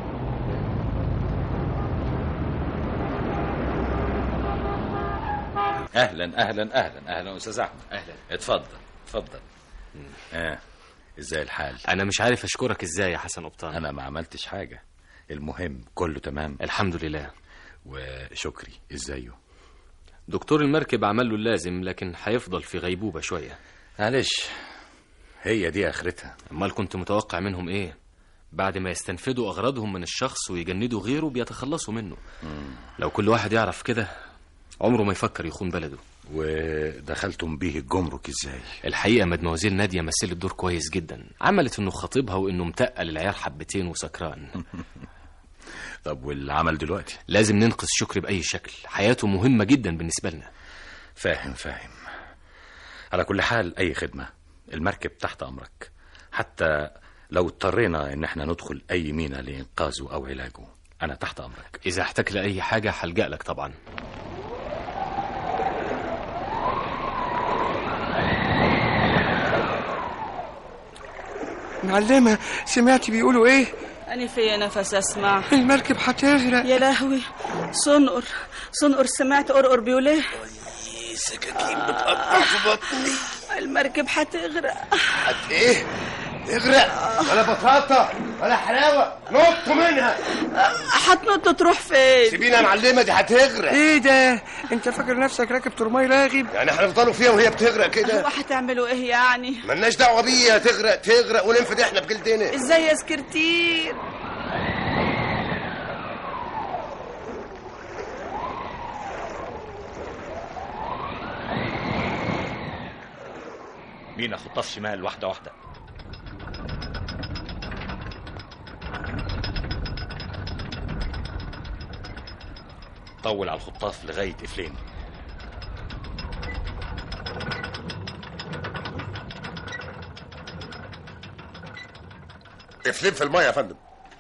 اهلا اهلا اهلا اهلا استاذ احمد اهلا اتفضل اتفضل اه ازاي الحال انا مش عارف اشكرك ازاي يا حسن قبطان انا ما عملتش حاجه المهم كله تمام الحمد لله وشكري ازايه دكتور المركب عمل له اللازم لكن هيفضل في غيبوبه شويه معلش هي دي اخرتها امال كنت متوقع منهم ايه بعد ما يستنفدوا اغراضهم من الشخص ويجندوا غيره بيتخلصوا منه لو كل واحد يعرف كده عمره ما يفكر يخون بلده ودخلتم بيه الجمرك ازاي الحقيقه مدموزيل ناديه مثلت دور كويس جدا عملت انه خطيبها وانه متقل العيال حبتين وسكران طب والعمل دلوقتي لازم ننقذ شكري باي شكل حياته مهمه جدا بالنسبه لنا فاهم فاهم على كل حال اي خدمه المركب تحت امرك حتى لو اضطرينا ان احنا ندخل اي مينا لانقاذه او علاجه انا تحت امرك اذا احتاج لاي حاجه هلجا لك طبعا معلمة سمعتي بيقولوا ايه أنا في نفس أسمع المركب هتغرق يا لهوي صنقر صنقر سمعت قرقر بيقول ايه سكاكين بتقطع في بطني المركب هتغرق حت ايه اغرق ولا بطاطا ولا حلاوه نطوا منها هتنط تروح فين سيبينا يا معلمه دي هتغرق ايه ده انت فاكر نفسك راكب ترماي راغب يعني هنفضلوا فيها وهي بتغرق كده وهتعملوا ايه يعني ملناش دعوه بيها تغرق تغرق وننفد احنا بجلدنا ازاي يا سكرتير مين خطاف شمال واحدة واحدة طول على الخطاف لغاية إفلين افلين في الميه يا فندم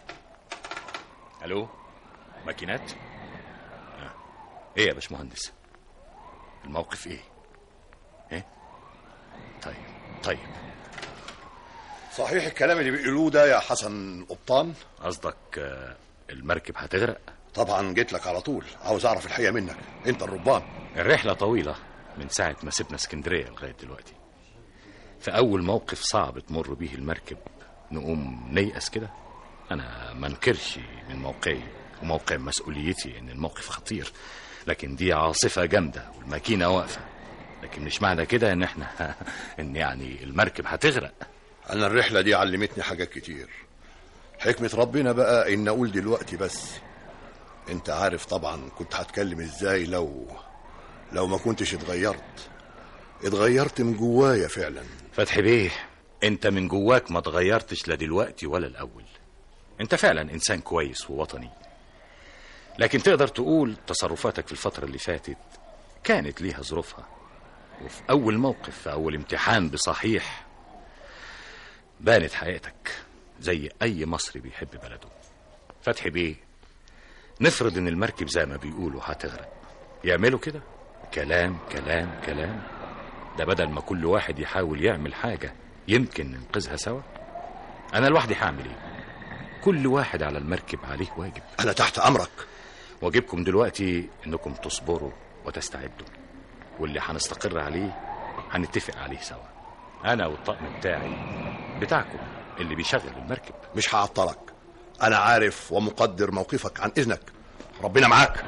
الو ماكينات آه. ايه يا باشمهندس الموقف ايه ايه طيب طيب صحيح الكلام اللي بيقولوه ده يا حسن قبطان قصدك آه، المركب هتغرق طبعا جيت لك على طول عاوز اعرف الحقيقه منك انت الربان الرحلة طويلة من ساعة ما سيبنا اسكندرية لغاية دلوقتي في أول موقف صعب تمر به المركب نقوم نيأس كده أنا ما انكرش من موقعي وموقع مسؤوليتي إن الموقف خطير لكن دي عاصفة جامدة والماكينة واقفة لكن مش معنى كده إن إحنا إن يعني المركب هتغرق انا الرحله دي علمتني حاجات كتير حكمه ربنا بقى ان اقول دلوقتي بس انت عارف طبعا كنت هتكلم ازاي لو لو ما كنتش اتغيرت اتغيرت من جوايا فعلا فتحي بيه انت من جواك ما اتغيرتش لا دلوقتي ولا الاول انت فعلا انسان كويس ووطني لكن تقدر تقول تصرفاتك في الفترة اللي فاتت كانت ليها ظروفها وفي اول موقف في اول امتحان بصحيح بانت حقيقتك زي اي مصري بيحب بلده فتحي بيه نفرض ان المركب زي ما بيقولوا هتغرق يعملوا كده كلام كلام كلام ده بدل ما كل واحد يحاول يعمل حاجة يمكن ننقذها سوا أنا لوحدي هعمل إيه كل واحد على المركب عليه واجب أنا تحت أمرك واجبكم دلوقتي إنكم تصبروا وتستعدوا واللي هنستقر عليه هنتفق عليه سوا أنا والطقم بتاعي بتاعكم اللي بيشغل المركب مش هعطلك أنا عارف ومقدر موقفك عن إذنك ربنا معاك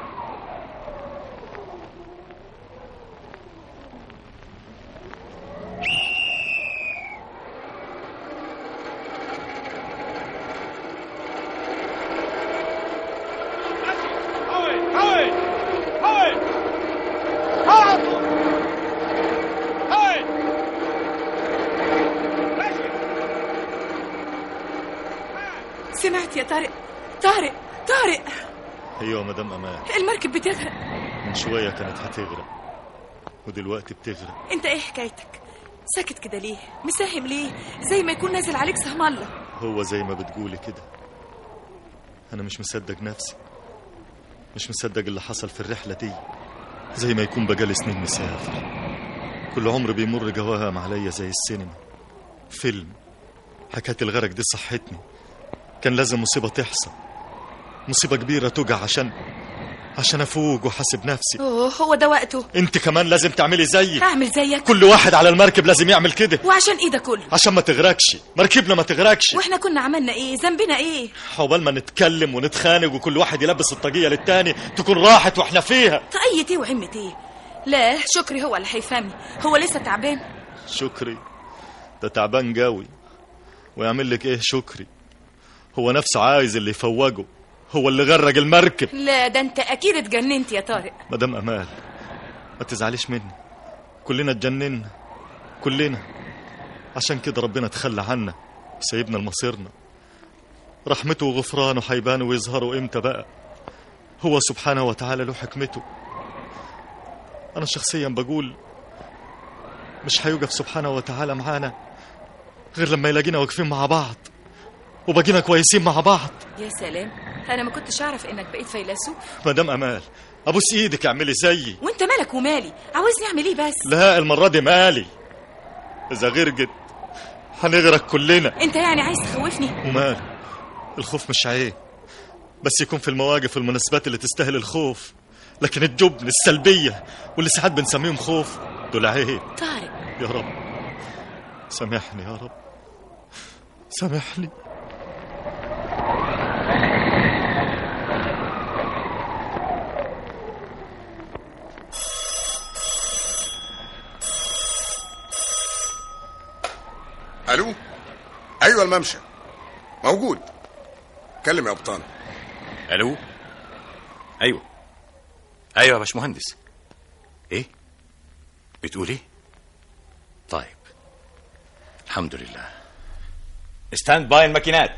سمعت يا طارق طارق طارق ايوه مدام امان المركب بتغرق من شويه كانت هتغرق ودلوقتي بتغرق انت ايه حكايتك ساكت كده ليه مساهم ليه زي ما يكون نازل عليك سهم الله هو زي ما بتقولي كده انا مش مصدق نفسي مش مصدق اللي حصل في الرحله دي زي ما يكون بقالي سنين مسافر كل عمر بيمر جواهم عليا زي السينما فيلم حكايه الغرق دي صحتني كان لازم مصيبه تحصل مصيبه كبيره توجع عشان عشان افوق واحاسب نفسي اوه هو ده وقته انت كمان لازم تعملي زيي هعمل زيك كل واحد على المركب لازم يعمل كده وعشان ايه ده كله عشان ما تغرقش مركبنا ما تغرقش واحنا كنا عملنا ايه ذنبنا ايه عقبال ما نتكلم ونتخانق وكل واحد يلبس الطاقيه للتاني تكون راحت واحنا فيها طقية ايه وعمة ايه لا شكري هو اللي هيفهمني هو لسه تعبان شكري ده تعبان قوي ويعمل لك ايه شكري هو نفسه عايز اللي يفوقه هو اللي غرق المركب لا ده انت اكيد اتجننت يا طارق مدام امال ما تزعليش مني كلنا اتجننا كلنا عشان كده ربنا تخلى عنا وسايبنا لمصيرنا رحمته وغفرانه هيبانوا ويظهروا امتى بقى هو سبحانه وتعالى له حكمته انا شخصيا بقول مش هيوقف سبحانه وتعالى معانا غير لما يلاقينا واقفين مع بعض وبقينا كويسين مع بعض يا سلام انا ما كنتش اعرف انك بقيت فيلسوف مدام امال ابوس ايدك اعملي زيي وانت مالك ومالي عاوزني اعمل ايه بس لا المره دي مالي اذا غرقت هنغرق كلنا انت يعني عايز تخوفني ومال الخوف مش عيب بس يكون في المواقف والمناسبات اللي تستاهل الخوف لكن الجبن السلبيه واللي ساعات بنسميهم خوف دول عيب طارق يا رب سامحني يا رب سامحني الو ايوه الممشى موجود كلم يا ابطال الو ايوه ايوه يا باشمهندس ايه بتقول ايه طيب الحمد لله ستاند باي الماكينات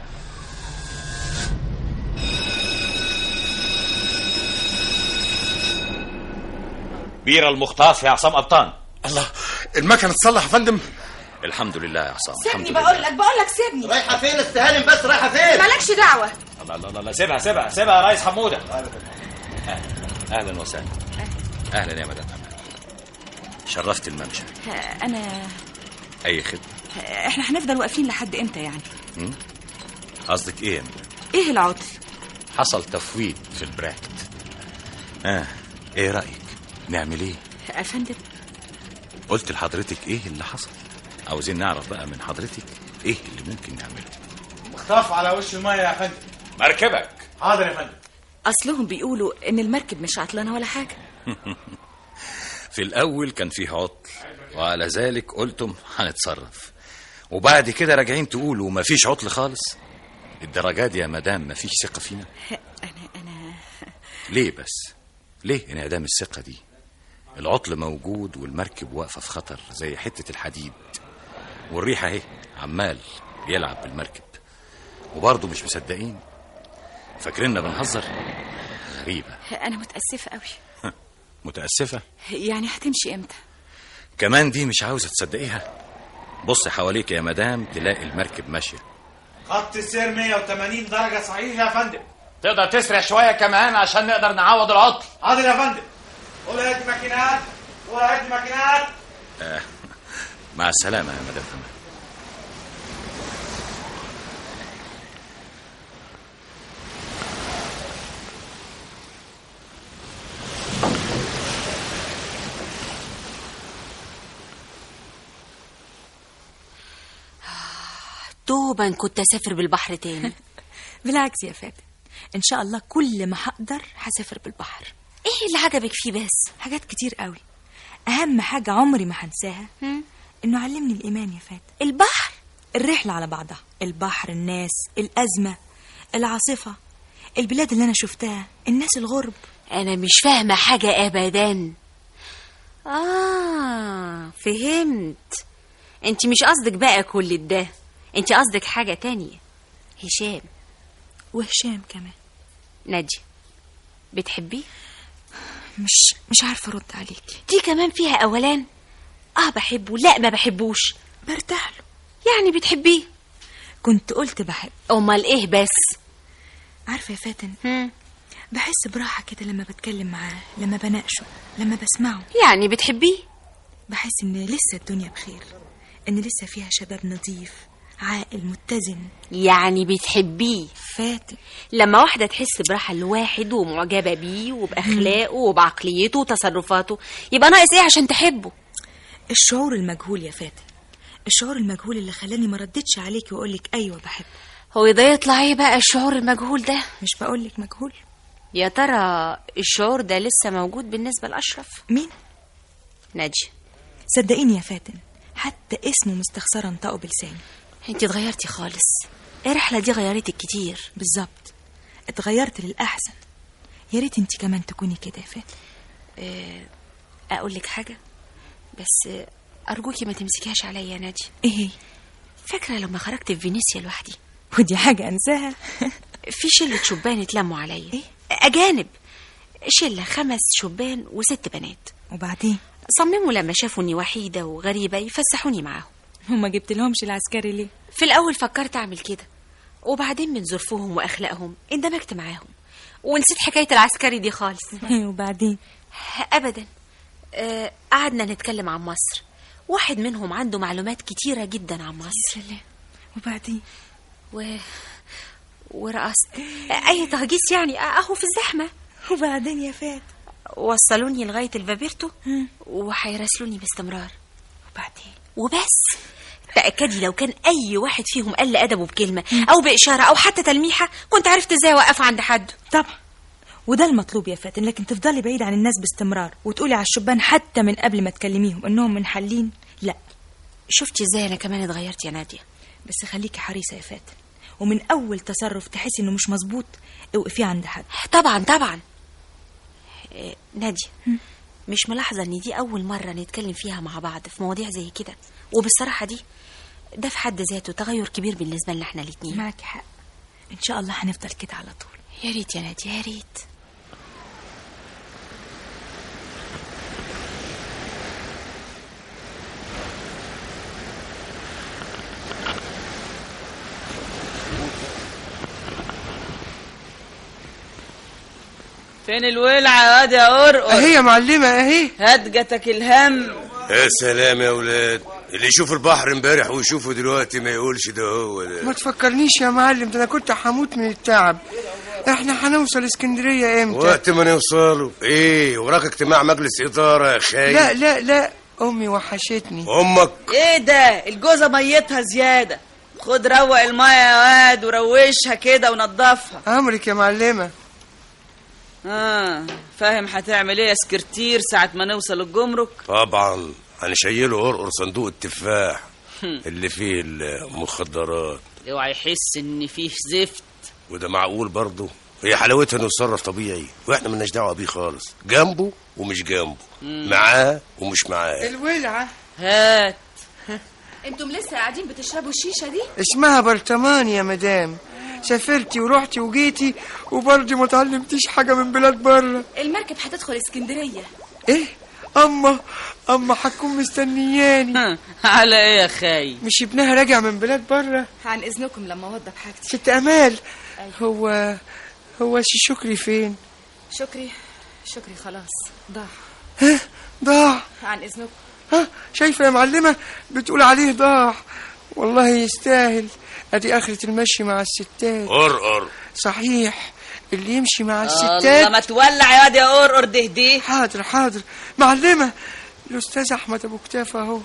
بيرة المختص يا عصام قبطان الله المكنه اتصلح يا فندم الحمد لله يا عصام الحمد سيبني لله بقول لك بقول لك سيبني رايحه فين استهانم بس رايحه فين مالكش دعوه الله الله الله, الله سيبها سيبها سيبها يا ريس حموده اهلا اهلا وسهلا اهلا يا مدام امل شرفت الممشى ها، انا اي خدمه ها، احنا هنفضل واقفين لحد امتى يعني هم؟ قصدك ايه يا مدام ايه العطل حصل تفويض في البراكت اه ايه رايك نعمل ايه يا فندم قلت لحضرتك ايه اللي حصل عاوزين نعرف بقى من حضرتك ايه اللي ممكن نعمله اخطف على وش المية يا فندم مركبك حاضر يا فندم اصلهم بيقولوا ان المركب مش عطلانه ولا حاجه في الأول كان فيه عطل وعلى ذلك قلتم هنتصرف وبعد كده راجعين تقولوا مفيش عطل خالص الدرجة دي يا مدام مفيش ثقة فينا انا انا ليه بس ليه انعدام الثقة دي العطل موجود والمركب واقفة في خطر زي حتة الحديد والريحة اهي عمال يلعب بالمركب وبرضه مش مصدقين فاكريننا بنهزر غريبة انا متاسفه قوي متأسفة يعني هتمشي امتى كمان دي مش عاوزة تصدقيها بص حواليك يا مدام تلاقي المركب ماشية خط السير 180 درجة صحيح يا فندم تقدر تسرع شوية كمان عشان نقدر نعوض العطل حاضر يا فندم قول هات ماكينات قول هات ماكينات آه. مع السلامة يا مدام أمل دوبا كنت اسافر بالبحر تاني بالعكس يا فاتن ان شاء الله كل ما هقدر هسافر بالبحر ايه اللي عجبك فيه بس حاجات كتير قوي اهم حاجه عمري ما هنساها انه علمني الايمان يا فاتن البحر الرحله على بعضها البحر الناس الازمه العاصفه البلاد اللي انا شفتها الناس الغرب انا مش فاهمه حاجه ابدا اه فهمت انت مش قصدك بقى كل ده انت قصدك حاجه تانية هشام وهشام كمان نادية بتحبيه مش مش عارفه ارد عليكي دي كمان فيها اولان اه بحبه لا ما بحبوش برتاح له يعني بتحبيه كنت قلت بحب امال ايه بس عارفه يا فاتن بحس براحه كده لما بتكلم معاه لما بناقشه لما بسمعه يعني بتحبيه بحس ان لسه الدنيا بخير ان لسه فيها شباب نظيف عاقل متزن يعني بتحبيه فاتن لما واحدة تحس براحة لواحد ومعجبة بيه وبأخلاقه وبعقليته وتصرفاته يبقى ناقص ايه عشان تحبه الشعور المجهول يا فاتن الشعور المجهول اللي خلاني ما ردتش عليكي واقول لك ايوه بحب هو ده يطلع ايه بقى الشعور المجهول ده مش بقول لك مجهول يا ترى الشعور ده لسه موجود بالنسبة لأشرف مين ناجي صدقيني يا فاتن حتى اسمه مستخسرة انطقه بلساني انت اتغيرتي خالص الرحلة دي غيرتك كتير بالظبط اتغيرت للأحسن يا ريت انت كمان تكوني كده يا فاتن اه اقول لك حاجة بس اه ارجوكي ما تمسكيهاش عليا يا ناجي ايه هي فاكرة لما خرجت في فينيسيا لوحدي ودي حاجة انساها في شلة شبان اتلموا عليا إيه؟ أجانب شلة خمس شبان وست بنات وبعدين صمموا لما شافوا اني وحيدة وغريبة يفسحوني معاهم وما جبت لهمش العسكري ليه في الأول فكرت أعمل كده وبعدين من ظروفهم وأخلاقهم اندمجت معاهم ونسيت حكاية العسكري دي خالص وبعدين أبدا آه، قعدنا نتكلم عن مصر واحد منهم عنده معلومات كتيرة جدا عن مصر وبعدين و... ورقصت أي تهجيس يعني أهو في الزحمة وبعدين يا فات وصلوني لغاية الفابيرتو وهيراسلوني باستمرار وبعدين وبس تأكدي لو كان أي واحد فيهم قل أدبه بكلمة أو بإشارة أو حتى تلميحة كنت عرفت إزاي أوقف عند حد طبعا وده المطلوب يا فاتن لكن تفضلي بعيد عن الناس باستمرار وتقولي على الشبان حتى من قبل ما تكلميهم انهم منحلين لا شفتي ازاي انا كمان اتغيرت يا ناديه بس خليكي حريصه يا فاتن ومن اول تصرف تحسي انه مش مظبوط اوقفيه عند حد طبعا طبعا إيه ناديه مش ملاحظه ان دي اول مره نتكلم فيها مع بعض في مواضيع زي كده وبالصراحه دي ده في حد ذاته تغير كبير بالنسبه لنا احنا الاتنين معاكي حق ان شاء الله هنفضل كده على طول يا ريت يا ناديه يا ريت فين الولعة يا واد يا قرقر اهي يا معلمة اهي هدجتك الهم يا سلام يا ولاد اللي يشوف البحر امبارح ويشوفه دلوقتي ما يقولش ده هو ده ما تفكرنيش يا معلم ده انا كنت هموت من التعب احنا هنوصل اسكندرية امتى وقت ما نوصلوا ايه وراك اجتماع مجلس اداره يا خايف لا لا لا امي وحشتني امك ايه ده الجوزة ميتها زيادة خد روق المية يا واد وروشها كده ونضفها امرك يا معلمة اه فاهم هتعمل ايه يا سكرتير ساعة ما نوصل الجمرك طبعا هنشيله قرقر صندوق التفاح اللي فيه المخدرات اوعى يحس ان فيه زفت وده معقول برضه هي حلاوتها انه يتصرف طبيعي واحنا ملناش دعوه بيه خالص جنبه ومش جنبه معاه ومش معاه الولعة هات انتم لسه قاعدين بتشربوا الشيشه دي اسمها برطمان يا مدام سافرتي ورحتي وجيتي وبرضه ما اتعلمتيش حاجة من بلاد بره المركب هتدخل اسكندريه ايه اما اما هتكون مستنياني على ايه يا خاي مش ابنها راجع من بلاد بره عن اذنكم لما اوضب حاجتي ست امال هو هو سي شكري فين شكري شكري خلاص ضاع ها ضاع عن اذنكم ها شايفه يا معلمه بتقول عليه ضاع والله يستاهل ادي اخرة المشي مع الستات قرقر صحيح اللي يمشي مع الله الستات ما تولع يا واد يا قرقر دهدي حاضر حاضر معلمه الاستاذ احمد ابو كتاف اهو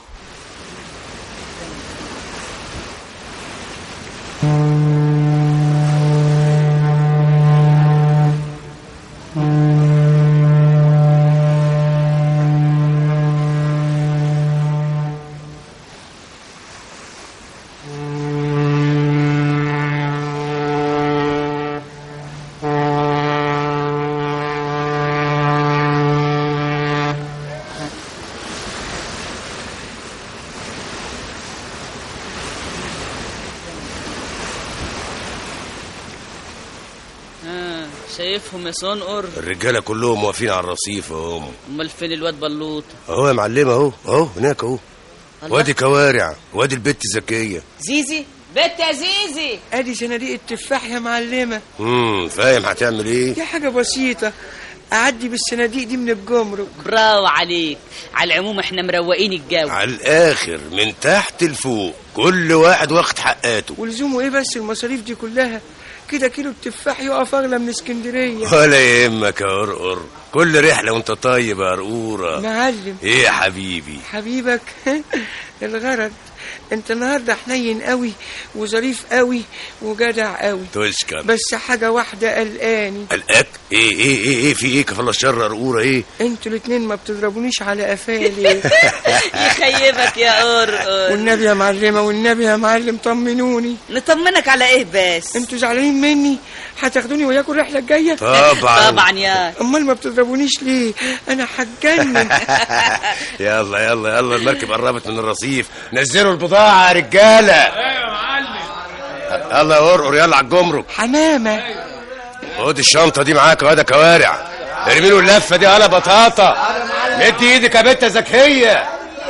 آه، شايفهم يا صنقر الرجاله كلهم واقفين على الرصيف اهم امال فين الواد بلوط اهو يا معلم اهو اهو هناك اهو الله. وادي كوارع وادي البت زكيه زيزي بنت يا زيزي ادي صناديق التفاح يا معلمه امم فاهم هتعمل ايه دي حاجه بسيطه اعدي بالصناديق دي من الجمرك برافو عليك على العموم احنا مروقين الجو على الاخر من تحت لفوق كل واحد واخد حقاته ولزومه ايه بس المصاريف دي كلها كده كيلو التفاح يقف اغلى من اسكندريه ولا يهمك يا قرقر كل رحله وانت طيب يا قرقوره معلم ايه يا حبيبي حبيبك الغرض انت النهارده حنين قوي وظريف قوي وجدع قوي تشكر بس حاجه واحده قلقاني قلقك ايه ايه ايه ايه في ايه كفاله الشر يا قرقوره ايه انتوا الاتنين ما بتضربونيش على قفايا ليه يخيبك يا قرقر والنبي يا معلمه والنبي يا معلم طمنوني نطمنك على ايه بس انتوا زعلانين مني هتاخدوني وياكم الرحله الجايه طبعا. طبعا يا امال ما بتضربونيش ليه انا هتجنن يلا يلا يلا المركب قربت من الرصيف نزلوا البضاعه يا رجاله ايوه يا معلم يلا يا قرقر يلا على الجمرك حمامه خد الشنطه دي معاك وهذا كوارع ارمي له اللفه دي على بطاطا مد ايدك يا بنت زكيه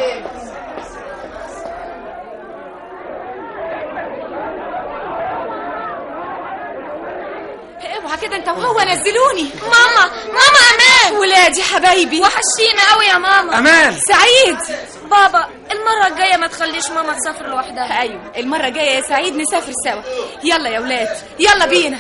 اوعى كده انت وهو نزلوني ماما ماما امان ولادي حبايبي وحشينا قوي يا ماما أمان. سعيد بابا المره الجايه ما تخليش ماما تسافر لوحدها ايوه المره الجايه يا سعيد نسافر سوا يلا يا ولاد يلا بينا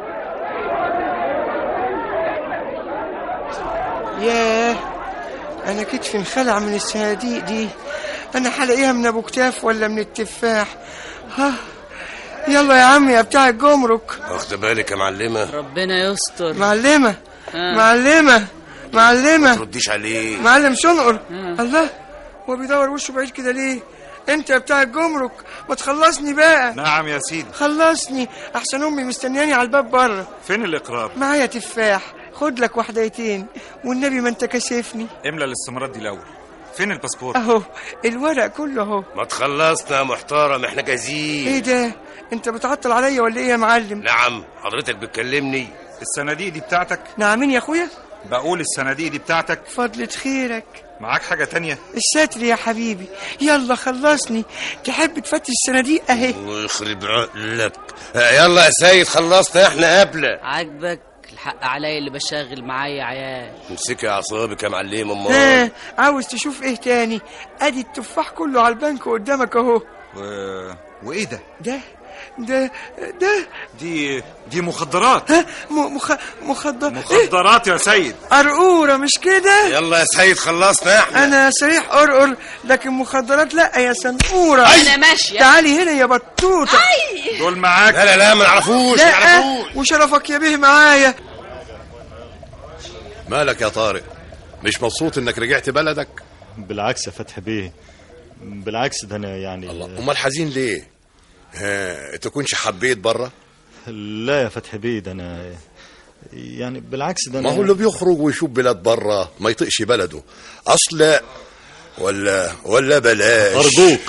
ياه انا كتفي انخلع من الصناديق دي انا هلاقيها من ابو كتاف ولا من التفاح ها يلا يا عم يا بتاع الجمرك واخد بالك يا معلمه ربنا يستر معلمه آه. معلمه معلمه ترديش عليه معلم شنقر الله هو بيدور وشه بعيد كده ليه انت يا بتاع الجمرك ما تخلصني بقى نعم يا سيدي خلصني احسن امي مستنياني على الباب بره فين الاقرار معايا تفاح خد لك وحدتين والنبي ما انت كاشفني املى الاستمارات دي الاول فين الباسبور اهو الورق كله اهو ما تخلصنا يا محترم احنا جاهزين ايه ده انت بتعطل عليا ولا ايه يا معلم نعم حضرتك بتكلمني الصناديق دي بتاعتك نعمين يا اخويا بقول الصناديق دي بتاعتك فضلة خيرك معاك حاجة تانية الستر يا حبيبي يلا خلصني تحب تفتش الصناديق اهي ويخرب عقلك آه، يلا يا سيد خلصنا احنا قبله عاجبك الحق عليا اللي بشغل معايا يا عيال امسكي اعصابك يا معلم امال ها عاوز تشوف ايه تاني ادي التفاح كله على البنك قدامك اهو و... وايه ده ده ده ده دي دي مخدرات ها م- مخ... مخدر إيه؟ مخدرات يا سيد قرقورة مش كده يلا يا سيد خلصنا احنا انا صريح قرقر لكن مخدرات لا يا سنقورة أنا ماشية. تعالي هنا يا بطوطة دول معاك لا لا لا ما نعرفوش ما لا نعرفوش وشرفك يا به معايا مالك يا طارق مش مبسوط انك رجعت بلدك بالعكس يا فتحي بيه بالعكس ده انا يعني الله امال حزين ليه ها تكونش حبيت بره لا يا فتحي بيه ده انا يعني بالعكس ده ما انا هو اللي بيخرج ويشوف بلاد بره ما يطيقش بلده اصل ولا ولا بلاش ارجوك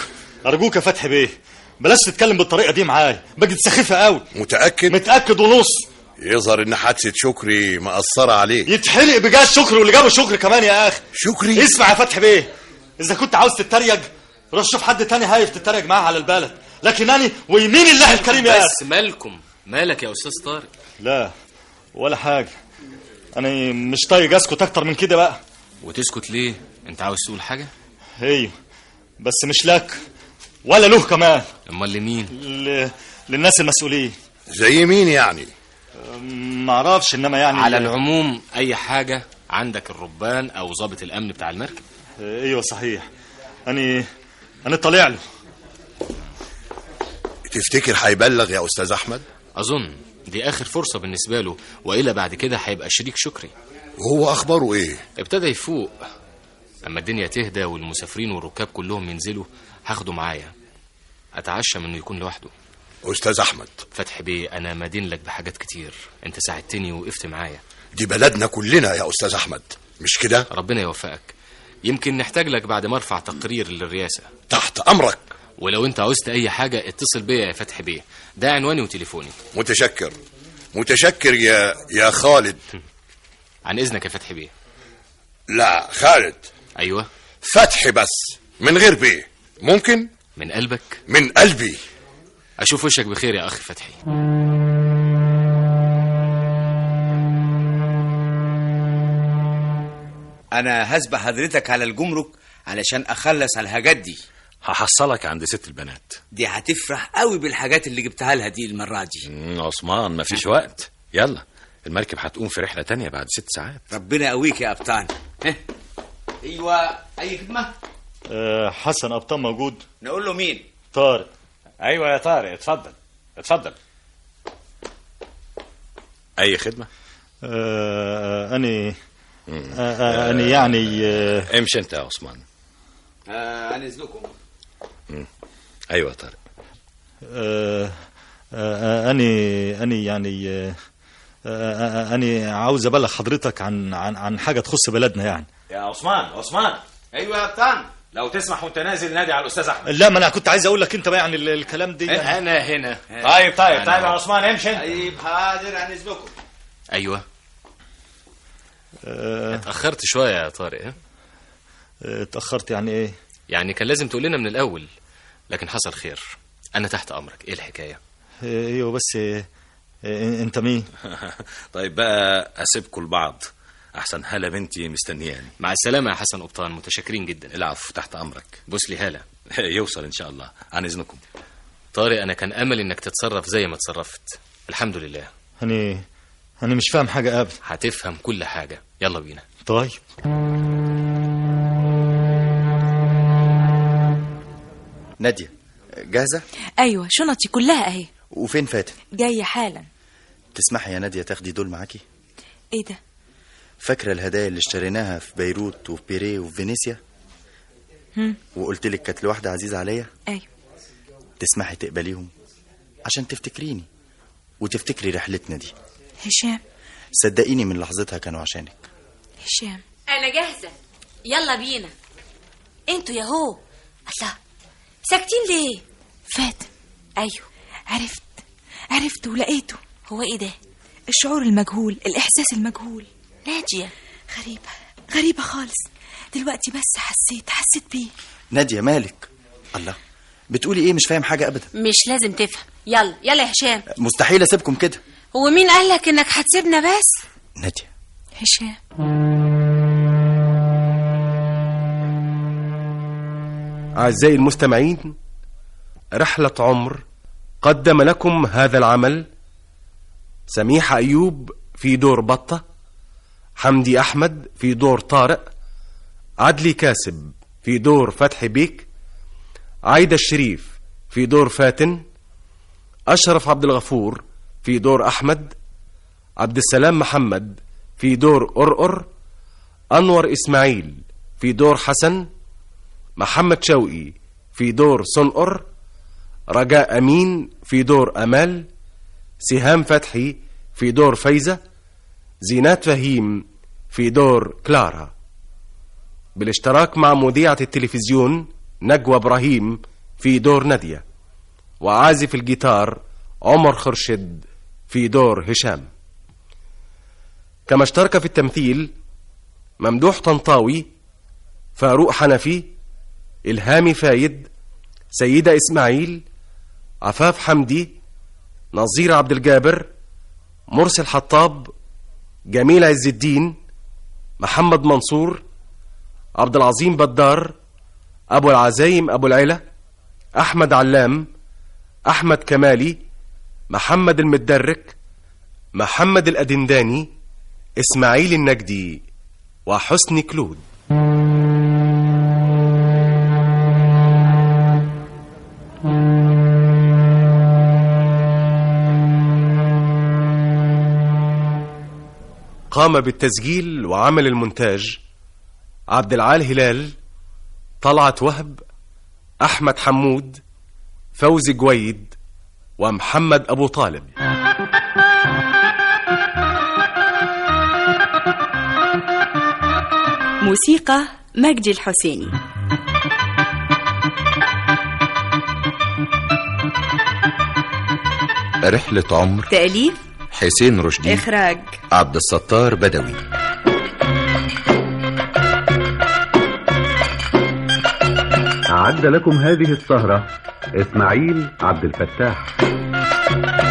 ارجوك يا فتحي بيه بلاش تتكلم بالطريقه دي معايا بقت سخيفه قوي متاكد متاكد ونص يظهر ان حادثه شكري مأثره عليك يتحرق بجاز شكري واللي جابه شكري كمان يا اخي شكري اسمع يا فتحي بيه اذا كنت عاوز تتريق روح شوف حد تاني هايف تتريق معاه على البلد لكن انا ويمين الله الكريم يا اخي بس مالكم مالك يا استاذ طارق لا ولا حاجه انا مش طايق اسكت اكتر من كده بقى وتسكت ليه انت عاوز تقول حاجه ايوه بس مش لك ولا له كمان امال لمين ل... للناس المسؤولين زي مين يعني ما اعرفش انما يعني على العموم اي حاجه عندك الربان او ضابط الامن بتاع المركب ايوه صحيح اني انا طالع له تفتكر هيبلغ يا استاذ احمد اظن دي اخر فرصه بالنسبه له والا بعد كده هيبقى شريك شكري وهو اخباره ايه ابتدى يفوق اما الدنيا تهدى والمسافرين والركاب كلهم ينزلوا هاخده معايا اتعشى منه يكون لوحده استاذ احمد فتحي بيه انا مدين لك بحاجات كتير انت ساعدتني وقفت معايا دي بلدنا كلنا يا استاذ احمد مش كده ربنا يوفقك يمكن نحتاج لك بعد ما ارفع تقرير للرئاسه تحت امرك ولو انت عاوزت اي حاجه اتصل بيا يا فتحي بيه ده عنواني وتليفوني متشكر متشكر يا يا خالد عن اذنك يا فتحي بيه لا خالد ايوه فتحي بس من غير بيه ممكن من قلبك من قلبي اشوف وشك بخير يا اخي فتحي انا هسبق حضرتك على الجمرك علشان اخلص على الحاجات دي هحصلك عند ست البنات دي هتفرح قوي بالحاجات اللي جبتها لها دي المره دي مم، عثمان مفيش وقت يلا المركب هتقوم في رحلة تانية بعد ست ساعات ربنا يقويك يا ابطال ها. ايوه اي خدمه أه حسن ابطال موجود نقول له مين طارق ايوه يا طارق اتفضل اتفضل أي خدمة أه اني أه اني يعني أه امشي أنت يا عثمان آه انزلكم مم. أيوة يا طارق أه أه اني اني يعني أه أه اني عاوز ابلغ حضرتك عن عن عن حاجه تخص بلدنا يعني يا عثمان عثمان ايوه يا ابطال لو تسمح وانت نازل نادي على الاستاذ احمد لا ما انا كنت عايز اقول لك انت بقى يعني ال- الكلام دي يعني انا هنا طيب طيب أنا طيب يا أهو. عثمان امشي انت طيب حاضر انزلكم ايوه أه اتاخرت شويه يا طارق ها؟ اتاخرت يعني ايه يعني كان لازم تقول لنا من الاول لكن حصل خير انا تحت امرك ايه الحكايه ايوه بس إيه انت مين طيب بقى أسيبكم لبعض أحسن هلا بنتي مستنياني مع السلامه يا حسن قبطان متشكرين جدا العفو تحت أمرك بوس لي هاله يوصل إن شاء الله عن إذنكم طارق انا كان امل انك تتصرف زي ما اتصرفت الحمد لله انا انا مش فاهم حاجه ابدا هتفهم كل حاجه يلا بينا طيب نادية جاهزة ايوه شنطي كلها اهي وفين فاتن جايه حالا تسمحي يا نادية تاخدي دول معاكي ايه ده فاكرة الهدايا اللي اشتريناها في بيروت وفي بيريه وفي فينيسيا هم وقلت لك كانت لواحدة عزيزة عليا ايوه تسمحي تقبليهم عشان تفتكريني وتفتكري رحلتنا دي هشام صدقيني من لحظتها كانوا عشانك هشام انا جاهزه يلا بينا انتوا يا هو الله ساكتين ليه فاتن ايوه عرفت عرفت ولقيته هو ايه ده الشعور المجهول الاحساس المجهول ناجيه غريبه غريبه خالص دلوقتي بس حسيت حسيت بيه نادية مالك الله بتقولي ايه مش فاهم حاجة ابدا مش لازم تفهم يلا يلا يا هشام مستحيل اسيبكم كده هو مين قال لك انك هتسيبنا بس نادية هشام أعزائي المستمعين رحلة عمر قدم لكم هذا العمل سميحة أيوب في دور بطة حمدي أحمد في دور طارق عدلي كاسب في دور فتحي بيك عايدة الشريف في دور فاتن أشرف عبد الغفور في دور أحمد عبد السلام محمد في دور أرقر أنور إسماعيل في دور حسن محمد شوقي في دور صنقر رجاء أمين في دور أمال سهام فتحي في دور فايزة زينات فهيم في دور كلارا بالاشتراك مع مذيعة التلفزيون نجوى إبراهيم في دور نادية وعازف الجيتار عمر خرشد في دور هشام كما اشترك في التمثيل ممدوح طنطاوي فاروق حنفي إلهامي فايد سيدة إسماعيل عفاف حمدي نظير عبد الجابر مرسي الحطاب جميل عز الدين محمد منصور عبد العظيم بدار أبو العزايم أبو العلا أحمد علام أحمد كمالي محمد المدرك محمد الأدنداني إسماعيل النجدي وحسني كلود قام بالتسجيل وعمل المونتاج عبد العال هلال طلعت وهب أحمد حمود فوزي جويد ومحمد أبو طالب موسيقى مجدي الحسيني رحلة عمر تأليف حسين رشدي إخراج عبد الستار بدوي أعد لكم هذه السهرة إسماعيل عبد الفتاح